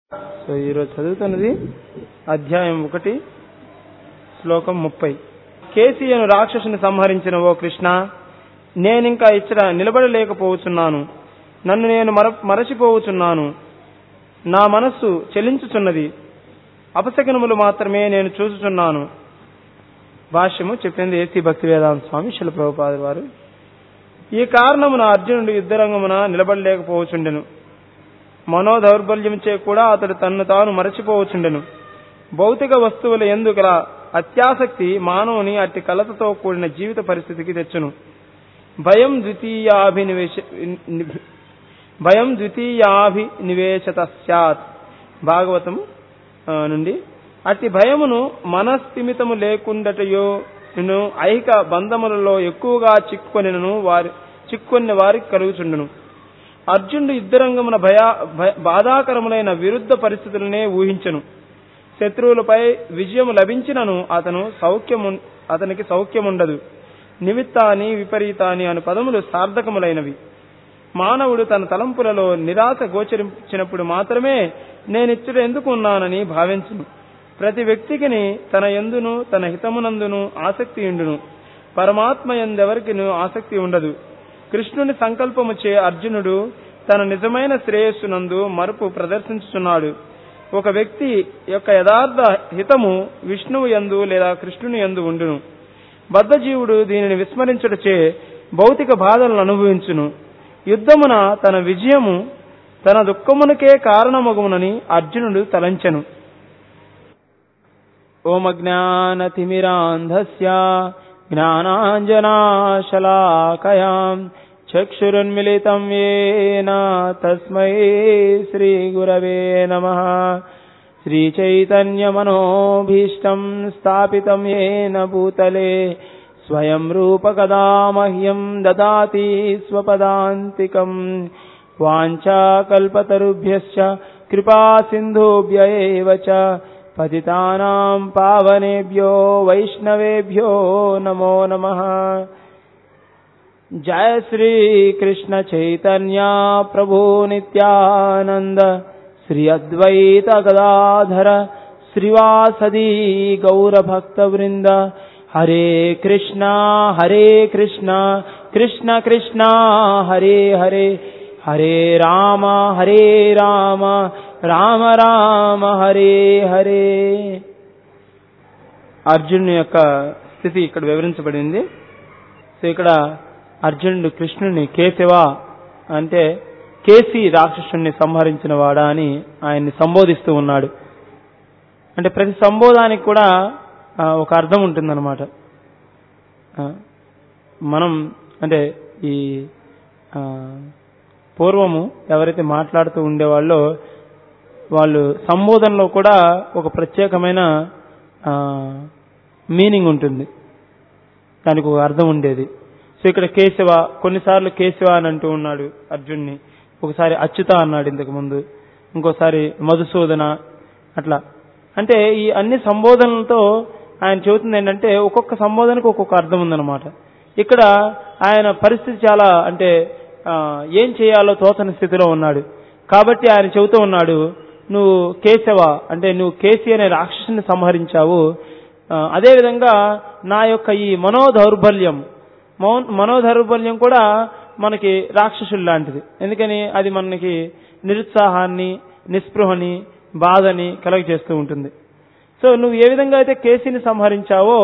So ఈరోజు చదువుతున్నది అధ్యాయం ఒకటి శ్లోకం ముప్పై కేసీయను రాక్షసుని సంహరించిన ఓ కృష్ణ నేనింకా ఇచ్చట నిలబడలేకపోవచ్చున్నాను నన్ను నేను మర మరచిపోవచ్చున్నాను నా మనస్సు చెలించుచున్నది అపశకనములు మాత్రమే నేను చూచుచున్నాను భాష్యము చెప్పింది ఏసీ భక్తి వేదాంత స్వామి శిల ప్రభుపాద వారు ఈ కారణమున అర్జునుడు యుద్ధరంగమున నిలబడలేకపోవచుండెను మనో దౌర్బల్యంచే కూడా అతడు తన్ను తాను మరచిపోవచుండెను భౌతిక వస్తువుల ఎందు గల అత్యాసక్తి మానవుని అట్టి కలతతో కూడిన జీవిత పరిస్థితికి తెచ్చును భయం ద్వితీయాభినివేశ భయం ద్వితీయాభినివేశత స్యాత్ భాగవతం ఆ, నుండి అట్టి భయమును మనస్థిమితము లేకుండటయో నిన్ను ఐహిక బంధములలో ఎక్కువగా చిక్కుకొనినను వారి చిక్కుకొన్న వారికి కలుగుచుండును అర్జునుడు యుద్ధరంగమున భయ భయ- బాధాకరములైన విరుద్ధ పరిస్థితులనే ఊహించను శత్రువులపై విజయం లభించినను అతను సౌఖ్యము అతనికి సౌఖ్యముండదు నిమిత్తాని విపరీతాని అను పదములు సార్థకములైనవి మానవుడు తన తలంపులలో నిరాశ గోచరించినప్పుడు మాత్రమే నేనిచ్చుట ఎందుకు ఉన్నానని భావించును ప్రతి వ్యక్తికిని తన ఎందును తన హితమునందును ఆసక్తి ఉండును పరమాత్మ ఎందెవరికిను ఆసక్తి ఉండదు కృష్ణుని సంకల్పము చే అర్జునుడు తన నిజమైన శ్రేయస్సునందు మరుపు ప్రదర్శించుచున్నాడు ఒక వ్యక్తి యొక్క యథార్థ హితము విష్ణువు యందు లేదా కృష్ణుని యందు ఉండును బద్ధజీవుడు దీనిని విస్మరించుటచే భౌతిక బాధలను అనుభవించును యుద్ధమున తన విజయము తన దుఃఖమునకే కారణమగునని అర్జునుడు తలంచెను ఓమజ్ఞానతిమిరాంధస్య జ్ఞానాంజనాశలాకయాం చక్షురున్మిళితం येन తస్మై శ్రీగురవే నమః శ్రీచైతన్యమనోభీష్టం స్థాపితం येन భూతలే స్వయం రూపకదా మహ్యం దదాతి స్వపదాంతికం వాంఛాకల్పతరుభ్యశ్చ కృపా సింధుభ్య ఏవ చ పతితానాం పావనేభ్యో వైష్ణవేభ్యో నమో నమః जय श्री कृष्ण चैतन्य प्रभु नित्यानंद श्री अद्वैत गदाधर श्रीवासदि गौर भक्त वृंद हरे कृष्णा हरे कृष्णा कृष्ण कृष्णा हरे हरे हरे राम हरे राम రామ రామ హరే హరే అర్జునుని యొక్క స్థితి ఇక్కడ వివరించబడింది సో ఇక్కడ అర్జునుడు కృష్ణుని కేశవ అంటే కేసి రాక్షసుని సంహరించిన వాడా అని ఆయన్ని సంబోధిస్తూ ఉన్నాడు అంటే ప్రతి సంబోధానికి కూడా ఆ, ఒక అర్థం ఉంటుందన్నమాట ఆ, మనం అంటే ఈ ఆ, పూర్వము ఎవరైతే మాట్లాడుతూ ఉండేవాళ్ళో వాళ్ళు సంబోధనలో కూడా ఒక ప్రత్యేకమైన మీనింగ్ ఉంటుంది దానికి ఒక అర్థం ఉండేది సో ఇక్కడ కేశవ కొన్నిసార్లు కేశవ అని అంటూ ఉన్నాడు అర్జున్ని ఒకసారి అచ్యుత అన్నాడు ఇంతకు ముందు ఇంకోసారి మధుసూదన అట్లా అంటే ఈ అన్ని సంబోధనలతో ఆయన చెబుతుంది ఏంటంటే ఒక్కొక్క సంబోధనకు ఒక్కొక్క అర్థం ఉందన్నమాట ఇక్కడ ఆయన పరిస్థితి చాలా అంటే ఆ, ఏం చేయాలో తోచని స్థితిలో ఉన్నాడు కాబట్టి ఆయన చెబుతూ ఉన్నాడు నువ్వు కేశవ అంటే నువ్వు కేసి అనే రాక్షసుని సంహరించావు ఆ, అదేవిధంగా నా యొక్క ఈ మనోదౌర్బల్యం మౌన్ మనోదౌర్బల్యం కూడా మనకి రాక్షసులు లాంటిది ఎందుకని అది మనకి నిరుత్సాహాన్ని నిస్పృహని బాధని కలుగజేస్తూ ఉంటుంది సో నువ్వు ఏ విధంగా అయితే కేసీని సంహరించావో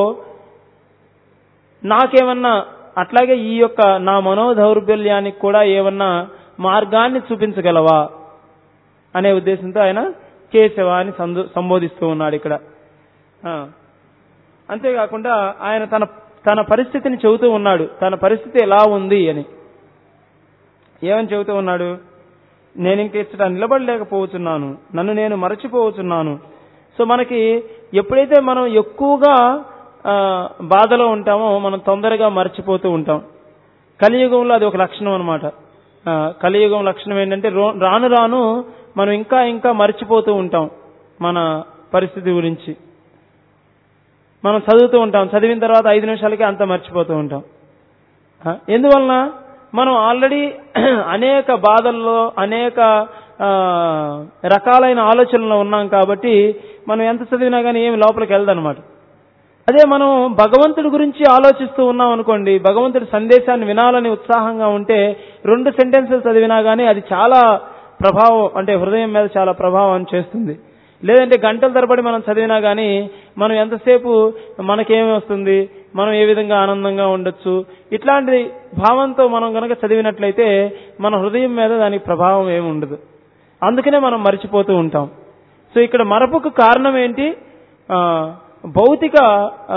నాకేమన్నా అట్లాగే ఈ యొక్క నా మనోదౌర్బల్యానికి కూడా ఏమన్నా మార్గాన్ని చూపించగలవా అనే ఉద్దేశంతో ఆయన కేశవ అని సందు- సంబోధిస్తూ ఉన్నాడు ఇక్కడ ఆ. అంతేకాకుండా ఆయన తన తన పరిస్థితిని చెబుతూ ఉన్నాడు తన పరిస్థితి ఎలా ఉంది అని ఏమని చెబుతూ ఉన్నాడు నేను ఇంక ఇచ్చట నిలబడలేకపోతున్నాను నన్ను నేను మరచిపోతున్నాను సో మనకి ఎప్పుడైతే మనం ఎక్కువగా ఆ, బాధలో ఉంటామో మనం తొందరగా మర్చిపోతూ ఉంటాం కలియుగంలో అది ఒక లక్షణం అనమాట కలియుగం లక్షణం ఏంటంటే రో- రాను రాను మనం ఇంకా ఇంకా మర్చిపోతూ ఉంటాం మన పరిస్థితి గురించి మనం చదువుతూ ఉంటాం చదివిన తర్వాత ఐదు నిమిషాలకి అంతా మర్చిపోతూ ఉంటాం ఆ, ఎందువలన మనం ఆల్రెడీ అనేక బాధల్లో అనేక ఆ, రకాలైన ఆలోచనలో ఉన్నాం కాబట్టి మనం ఎంత చదివినా కానీ ఏమి లోపలికి వెళ్దనమాట అదే మనం భగవంతుడి గురించి ఆలోచిస్తూ ఉన్నాం అనుకోండి భగవంతుడి సందేశాన్ని వినాలని ఉత్సాహంగా ఉంటే రెండు సెంటెన్సులు చదివినా కానీ అది చాలా ప్రభావం అంటే హృదయం మీద చాలా ప్రభావం చేస్తుంది లేదంటే గంటల తరబడి మనం చదివినా కానీ మనం ఎంతసేపు మనకేమి వస్తుంది మనం ఏ విధంగా ఆనందంగా ఉండొచ్చు ఇట్లాంటి భావంతో మనం గనక చదివినట్లయితే మన హృదయం మీద దానికి ప్రభావం ఏమి ఉండదు అందుకనే మనం మర్చిపోతూ ఉంటాం సో ఇక్కడ మరపుకు కారణం ఏంటి ఆ, భౌతిక ఆ,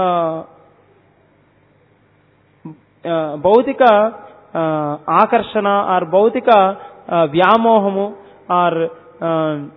ఆ, భౌతిక ఆ, ఆకర్షణ ఆర్ భౌతిక ఆ, వ్యామోహము ఆర్ ఆ,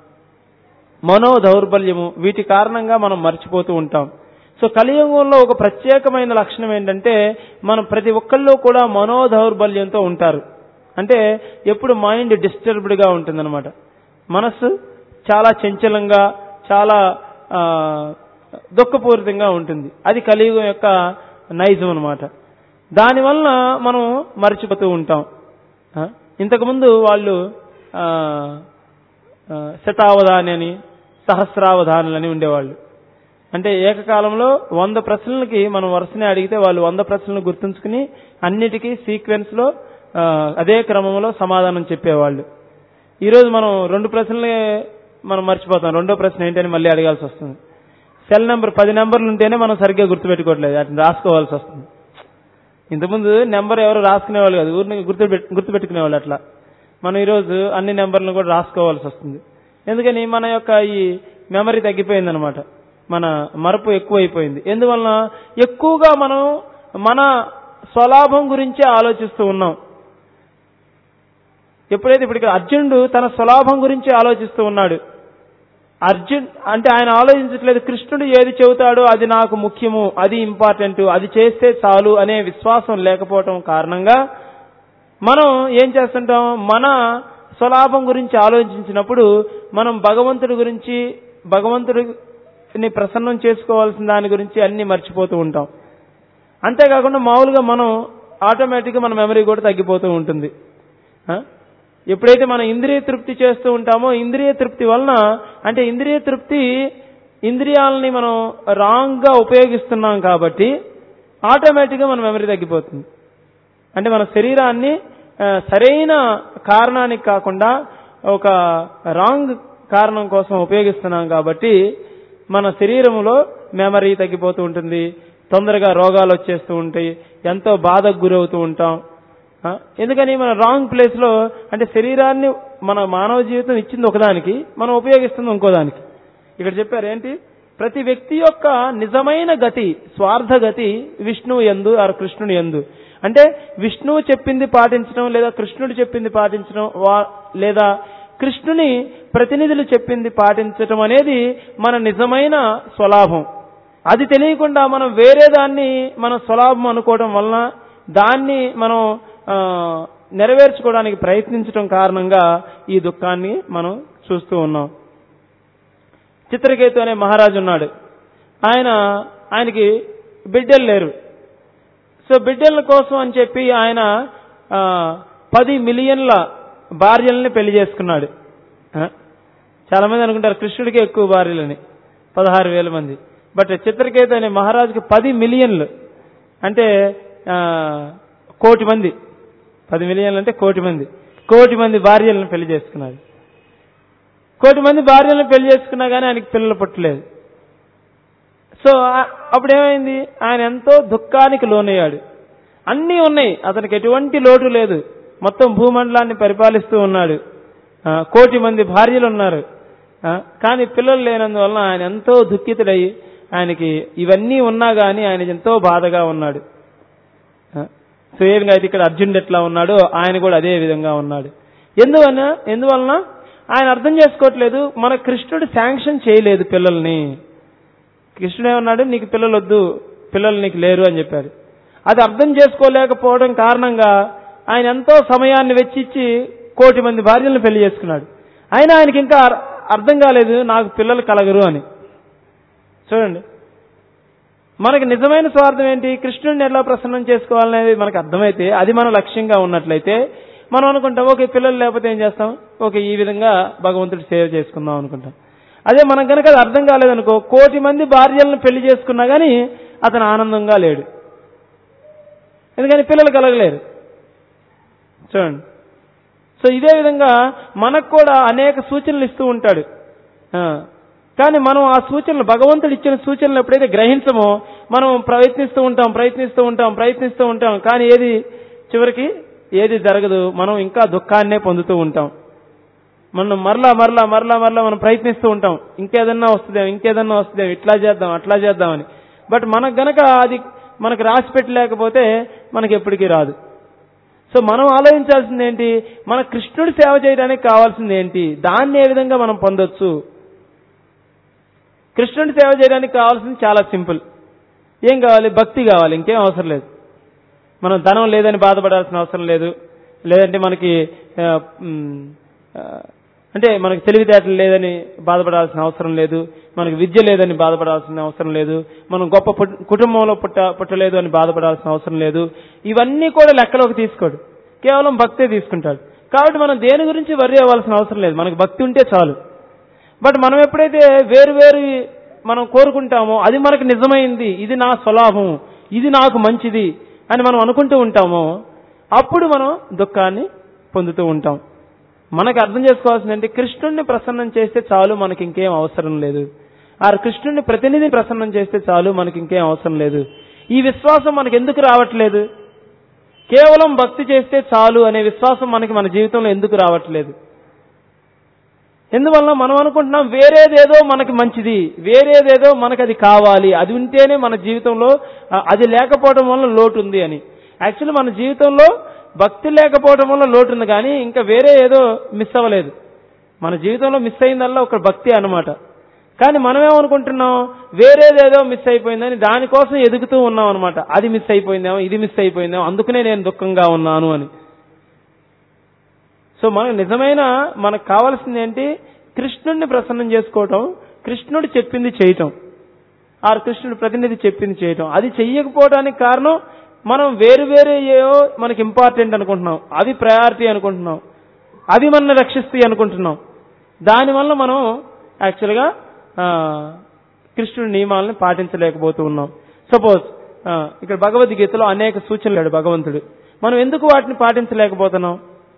మనో దౌర్బల్యము వీటి కారణంగా మనం మర్చిపోతూ ఉంటాం సో కలియుగంలో ఒక ప్రత్యేకమైన లక్షణం ఏంటంటే మనం ప్రతి ఒక్కళ్ళు కూడా మనో దౌర్బల్యంతో ఉంటారు అంటే ఎప్పుడు మైండ్ డిస్టర్బ్డ్ గా ఉంటుందన్నమాట మనస్సు చాలా చంచలంగా చాలా ఆ, దుఃఖపూరితంగా ఉంటుంది అది కలియుగం యొక్క నైజం అనమాట దానివలన మనం మర్చిపోతూ ఉంటాం ఆ, ఇంతకుముందు వాళ్ళు ఆ, ఆ, శతావధాని అని సహస్రావధానులని ఉండేవాళ్ళు అంటే ఏకకాలంలో వంద ప్రశ్నలకి మనం వరుసనే అడిగితే వాళ్ళు వంద ప్రశ్నలు గుర్తుంచుకుని అన్నిటికీ సీక్వెన్స్ లో ఆ, అదే క్రమంలో సమాధానం చెప్పేవాళ్ళు ఈరోజు మనం రెండు ప్రశ్నలే మనం మర్చిపోతాం రెండో ప్రశ్న ఏంటని మళ్ళీ అడగాల్సి వస్తుంది సెల్ నెంబర్ పది నెంబర్లు ఉంటేనే మనం సరిగ్గా గుర్తుపెట్టుకోవట్లేదు వాటిని రాసుకోవాల్సి వస్తుంది ఇంతకుముందు నెంబర్ ఎవరు రాసుకునేవాళ్ళు కాదు ఊరిని గుర్తు గుర్తుపెట్టుకునేవాళ్ళు అట్లా మనం ఈరోజు అన్ని నెంబర్లను కూడా రాసుకోవాల్సి వస్తుంది ఎందుకని మన యొక్క ఈ మెమరీ తగ్గిపోయింది అనమాట మన మరపు ఎక్కువైపోయింది ఎందువలన ఎక్కువగా మనం మన స్వలాభం గురించే ఆలోచిస్తూ ఉన్నాం ఎప్పుడైతే ఇప్పుడు ఇక్కడ అర్జునుడు తన స్వలాభం గురించి ఆలోచిస్తూ ఉన్నాడు అర్జున్ అంటే ఆయన ఆలోచించట్లేదు కృష్ణుడు ఏది చెబుతాడో అది నాకు ముఖ్యము అది ఇంపార్టెంట్ అది చేస్తే చాలు అనే విశ్వాసం లేకపోవటం కారణంగా మనం ఏం చేస్తుంటాం మన స్వలాభం గురించి ఆలోచించినప్పుడు మనం భగవంతుడి గురించి భగవంతుడిని ప్రసన్నం చేసుకోవాల్సిన దాని గురించి అన్ని మర్చిపోతూ ఉంటాం అంతేకాకుండా మామూలుగా మనం ఆటోమేటిక్గా మన మెమరీ కూడా తగ్గిపోతూ ఉంటుంది ఆ? ఎప్పుడైతే మనం ఇంద్రియ తృప్తి చేస్తూ ఉంటామో ఇంద్రియ తృప్తి వలన అంటే ఇంద్రియ తృప్తి ఇంద్రియాలని మనం రాంగ్ గా ఉపయోగిస్తున్నాం కాబట్టి ఆటోమేటిక్గా మన మెమరీ తగ్గిపోతుంది అంటే మన శరీరాన్ని ఆ, సరైన కారణానికి కాకుండా ఒక రాంగ్ కారణం కోసం ఉపయోగిస్తున్నాం కాబట్టి మన శరీరంలో మెమరీ తగ్గిపోతూ ఉంటుంది తొందరగా రోగాలు వచ్చేస్తూ ఉంటాయి ఎంతో బాధకు గురవుతూ ఉంటాం ఆ, ఎందుకని మన రాంగ్ ప్లేస్ లో అంటే శరీరాన్ని మన మానవ జీవితం ఇచ్చింది ఒకదానికి మనం ఉపయోగిస్తుంది ఇంకోదానికి ఇక్కడ చెప్పారు ఏంటి ప్రతి వ్యక్తి యొక్క నిజమైన గతి స్వార్థ గతి విష్ణువు ఎందు ఆర్ కృష్ణుని ఎందు అంటే విష్ణువు చెప్పింది పాటించడం లేదా కృష్ణుడు చెప్పింది పాటించడం వా- లేదా కృష్ణుని ప్రతినిధులు చెప్పింది పాటించడం అనేది మన నిజమైన స్వలాభం అది తెలియకుండా మనం వేరే దాన్ని మన స్వలాభం అనుకోవడం వలన దాన్ని మనం ఆ, నెరవేర్చుకోవడానికి ప్రయత్నించడం కారణంగా ఈ దుఃఖాన్ని మనం చూస్తూ ఉన్నాం చిత్రకేతు అనే మహారాజు ఉన్నాడు ఆయన ఆయనకి బిడ్డలు లేరు సో బిడ్డల కోసం అని చెప్పి ఆయన ఆ, పది మిలియన్ల భార్యల్ని పెళ్లి చేసుకున్నాడు ఆ? చాలా మంది అనుకుంటారు కృష్ణుడికి ఎక్కువ భార్యలని పదహారు వేల మంది బట్ చిత్రకేతు అనే మహారాజుకి పది మిలియన్లు అంటే ఆ, కోటి మంది పది మిలియన్లు అంటే కోటి మంది కోటి మంది భార్యలను పెళ్లి చేసుకున్నాడు కోటి మంది భార్యలను పెళ్లి చేసుకున్నా కానీ ఆయనకి పిల్లలు పుట్టలేదు సో ఆ- అప్పుడు ఏమైంది ఆయన ఎంతో దుఃఖానికి లోనయ్యాడు అన్నీ ఉన్నాయి అతనికి ఎటువంటి లోటు లేదు మొత్తం భూమండలాన్ని పరిపాలిస్తూ ఉన్నాడు ఆ, కోటి మంది భార్యలు ఉన్నారు ఆ, కానీ పిల్లలు లేనందువలన ఆయన ఎంతో దుఃఖితుడయి ఆయనకి ఇవన్నీ ఉన్నా గానీ ఆయన ఎంతో బాధగా ఉన్నాడు ఆ, సో ఏ విధంగా అయితే ఇక్కడ అర్జునుడు ఎట్లా ఉన్నాడో ఆయన కూడా అదే విధంగా ఉన్నాడు ఎందువలన ఎందువలన ఆయన అర్థం చేసుకోవట్లేదు మన కృష్ణుడు శాంక్షన్ చేయలేదు పిల్లల్ని కృష్ణుడు ఏమన్నాడు నీకు పిల్లలు వద్దు పిల్లలు నీకు లేరు అని చెప్పాడు అది అర్థం చేసుకోలేకపోవడం కారణంగా ఆయన ఎంతో సమయాన్ని వెచ్చిచ్చి కోటి మంది భార్యలను పెళ్లి చేసుకున్నాడు అయినా ఆయనకి ఇంకా అర్- అర్థం కాలేదు నాకు పిల్లలు కలగరు అని చూడండి మనకి నిజమైన స్వార్థం ఏంటి కృష్ణుడిని ఎలా ప్రసన్నం చేసుకోవాలనేది మనకు అర్థమైతే అది మన లక్ష్యంగా ఉన్నట్లయితే మనం అనుకుంటాం ఓకే పిల్లలు లేకపోతే ఏం చేస్తాం ఓకే ఈ విధంగా భగవంతుడి సేవ చేసుకుందాం అనుకుంటాం అదే మనకు కనుక అది అర్థం కాలేదనుకో కోటి మంది భార్యలను పెళ్లి చేసుకున్నా కానీ అతను ఆనందంగా లేడు ఎందుకని పిల్లలు కలగలేరు చూడండి సో ఇదే విధంగా మనకు కూడా అనేక సూచనలు ఇస్తూ ఉంటాడు ఆ, కానీ మనం ఆ సూచనలు భగవంతుడు ఇచ్చిన సూచనలు ఎప్పుడైతే గ్రహించమో మనం ప్రయత్నిస్తూ ఉంటాం ప్రయత్నిస్తూ ఉంటాం ప్రయత్నిస్తూ ఉంటాం కానీ ఏది చివరికి ఏది జరగదు మనం ఇంకా దుఃఖాన్నే పొందుతూ ఉంటాం మనం మరలా మరలా మరలా మరలా మనం ప్రయత్నిస్తూ ఉంటాం ఇంకేదన్నా వస్తుందేమో ఇంకేదన్నా వస్తుందేమో ఇట్లా చేద్దాం అట్లా చేద్దామని బట్ మనకు గనక అది మనకు రాసి పెట్టలేకపోతే మనకి ఎప్పటికీ రాదు సో మనం ఆలోచించాల్సింది ఏంటి మన కృష్ణుడి సేవ చేయడానికి కావాల్సింది ఏంటి దాన్ని ఏ విధంగా మనం పొందొచ్చు కృష్ణుడి సేవ చేయడానికి కావాల్సింది చాలా సింపుల్ ఏం కావాలి భక్తి కావాలి ఇంకేం అవసరం లేదు మనం ధనం లేదని బాధపడాల్సిన అవసరం లేదు లేదంటే మనకి ఆ, మ్, ఆ, అంటే మనకి తెలివితేటలు లేదని బాధపడాల్సిన అవసరం లేదు మనకి విద్య లేదని బాధపడాల్సిన అవసరం లేదు మనం గొప్ప పుట్- కుటుంబంలో పుట్ట పుట్టలేదు అని బాధపడాల్సిన అవసరం లేదు ఇవన్నీ కూడా లెక్కలోకి తీసుకోడు కేవలం భక్తే తీసుకుంటాడు కాబట్టి మనం దేని గురించి వర్రీ అవ్వాల్సిన అవసరం లేదు మనకు భక్తి ఉంటే చాలు బట్ మనం ఎప్పుడైతే వేరు వేరు మనం కోరుకుంటామో అది మనకు నిజమైంది ఇది నా స్వలాభం ఇది నాకు మంచిది అని మనం అనుకుంటూ ఉంటామో అప్పుడు మనం దుఃఖాన్ని పొందుతూ ఉంటాం మనకు అర్థం చేసుకోవాల్సింది అంటే కృష్ణుడిని ప్రసన్నం చేస్తే చాలు మనకి ఇంకేం అవసరం లేదు ఆ కృష్ణుడిని ప్రతినిధిని ప్రసన్నం చేస్తే చాలు మనకి ఇంకేం అవసరం లేదు ఈ విశ్వాసం మనకి ఎందుకు రావట్లేదు కేవలం భక్తి చేస్తే చాలు అనే విశ్వాసం మనకి మన జీవితంలో ఎందుకు రావట్లేదు ఎందువల్ల మనం అనుకుంటున్నాం వేరేదేదో మనకి మంచిది వేరేదేదో మనకి అది కావాలి అది ఉంటేనే మన జీవితంలో ఆ, అది లేకపోవడం వల్ల లోటు ఉంది అని యాక్చువల్లీ మన జీవితంలో భక్తి లేకపోవడం వల్ల లోటు ఉంది కానీ ఇంకా వేరే ఏదో మిస్ అవ్వలేదు మన జీవితంలో మిస్ అయిందల్లా ఒక భక్తి అన్నమాట కానీ మనమేమనుకుంటున్నాం వేరేదేదో మిస్ అయిపోయిందని దానికోసం ఎదుగుతూ ఉన్నాం అనమాట అది మిస్ అయిపోయిందేమో ఇది మిస్ అయిపోయిందేమో అందుకనే నేను దుఃఖంగా ఉన్నాను అని సో మనకు నిజమైన మనకు కావాల్సింది ఏంటి కృష్ణుడిని ప్రసన్నం చేసుకోవటం కృష్ణుడు చెప్పింది చేయటం ఆ కృష్ణుడు ప్రతినిధి చెప్పింది చేయటం అది చెయ్యకపోవడానికి కారణం మనం వేరు వేరే ఏవో మనకి ఇంపార్టెంట్ అనుకుంటున్నాం అవి ప్రయారిటీ అనుకుంటున్నాం అవి మనల్ని రక్షిస్తాయి అనుకుంటున్నాం దానివల్ల మనం యాక్చువల్గా ఆ, కృష్ణుడి నియమాలను పాటించలేకపోతూ ఉన్నాం సపోజ్ ఇక్కడ భగవద్గీతలో అనేక సూచనలు ఇచ్చాడు భగవంతుడు మనం ఎందుకు వాటిని పాటించలేకపోతున్నాం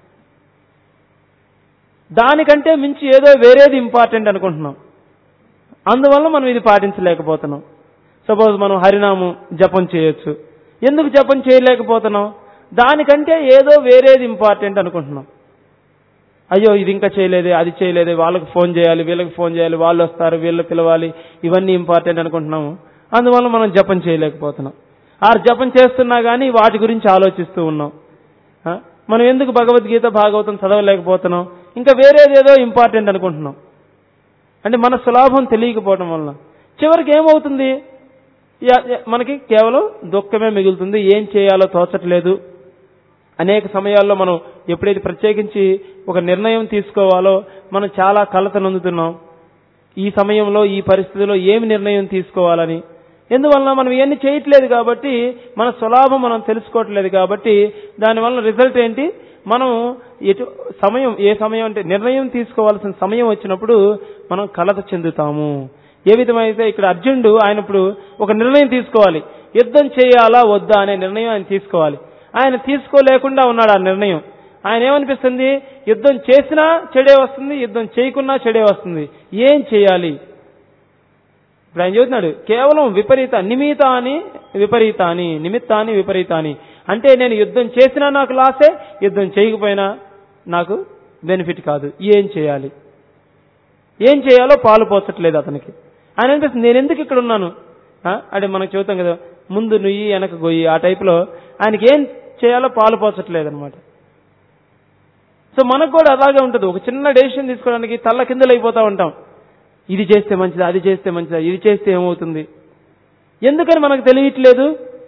దానికంటే మించి ఏదో వేరేది ఇంపార్టెంట్ అనుకుంటున్నాం అందువల్ల మనం ఇది పాటించలేకపోతున్నాం సపోజ్ మనం హరినామం జపం చేయొచ్చు ఎందుకు జపం చేయలేకపోతున్నాం దానికంటే ఏదో వేరేది ఇంపార్టెంట్ అనుకుంటున్నాం అయ్యో ఇది ఇంకా చేయలేదే అది చేయలేదే వాళ్ళకి ఫోన్ చేయాలి వీళ్ళకి ఫోన్ చేయాలి వాళ్ళు వస్తారు వీళ్ళు పిలవాలి ఇవన్నీ ఇంపార్టెంట్ అనుకుంటున్నాము అందువల్ల మనం జపం చేయలేకపోతున్నాం ఆ జపం చేస్తున్నా కానీ వాటి గురించి ఆలోచిస్తూ ఉన్నాం ఆ? మనం ఎందుకు భగవద్గీత భాగవతం చదవలేకపోతున్నాం ఇంకా వేరేదేదో ఇంపార్టెంట్ అనుకుంటున్నాం అంటే మన సులాభం తెలియకపోవడం వలన చివరికి ఏమవుతుంది యా- యా- మనకి కేవలం దుఃఖమే మిగులుతుంది ఏం చేయాలో తోచట్లేదు అనేక సమయాల్లో మనం ఎప్పుడైతే ప్రత్యేకించి ఒక నిర్ణయం తీసుకోవాలో మనం చాలా కలత నొందుతున్నాం ఈ సమయంలో ఈ పరిస్థితిలో ఏమి నిర్ణయం తీసుకోవాలని ఎందువల్ల మనం ఇవన్నీ చేయట్లేదు కాబట్టి మన స్వలాభం మనం తెలుసుకోవట్లేదు కాబట్టి దానివల్ల రిజల్ట్ ఏంటి మనం ఎటు సమయం ఏ సమయం అంటే నిర్ణయం తీసుకోవాల్సిన సమయం వచ్చినప్పుడు మనం కలత చెందుతాము ఏ విధమైతే ఇక్కడ అర్జునుడు ఆయన ఇప్పుడు ఒక నిర్ణయం తీసుకోవాలి యుద్ధం చేయాలా వద్దా అనే నిర్ణయం ఆయన తీసుకోవాలి ఆయన తీసుకోలేకుండా ఉన్నాడు ఆ నిర్ణయం ఆయన ఏమనిపిస్తుంది యుద్ధం చేసినా చెడే వస్తుంది యుద్ధం చేయకున్నా చెడే వస్తుంది ఏం చేయాలి ఇప్పుడు ఆయన చెబుతున్నాడు కేవలం విపరీత నిమితాని విపరీతాని నిమిత్తాని విపరీతాని అంటే నేను యుద్ధం చేసినా నాకు లాసే యుద్ధం చేయకపోయినా నాకు బెనిఫిట్ కాదు ఏం చేయాలి ఏం చేయాలో పాలు పోచట్లేదు అతనికి ఆయన అనిపిస్తుంది నేను ఎందుకు ఇక్కడ ఉన్నాను ఆ? అంటే మనకు చెబుతాం కదా ముందు నుయ్యి వెనక గొయ్యి ఆ టైపులో ఆయనకి ఏం చేయాలో పాలు పోచట్లేదు అనమాట సో మనకు కూడా అలాగే ఉంటుంది ఒక చిన్న డెసిషన్ తీసుకోవడానికి తల్ల కిందలు అయిపోతా ఉంటాం ఇది చేస్తే మంచిదా అది చేస్తే మంచిదా ఇది చేస్తే ఏమవుతుంది ఎందుకని మనకు తెలియట్లేదు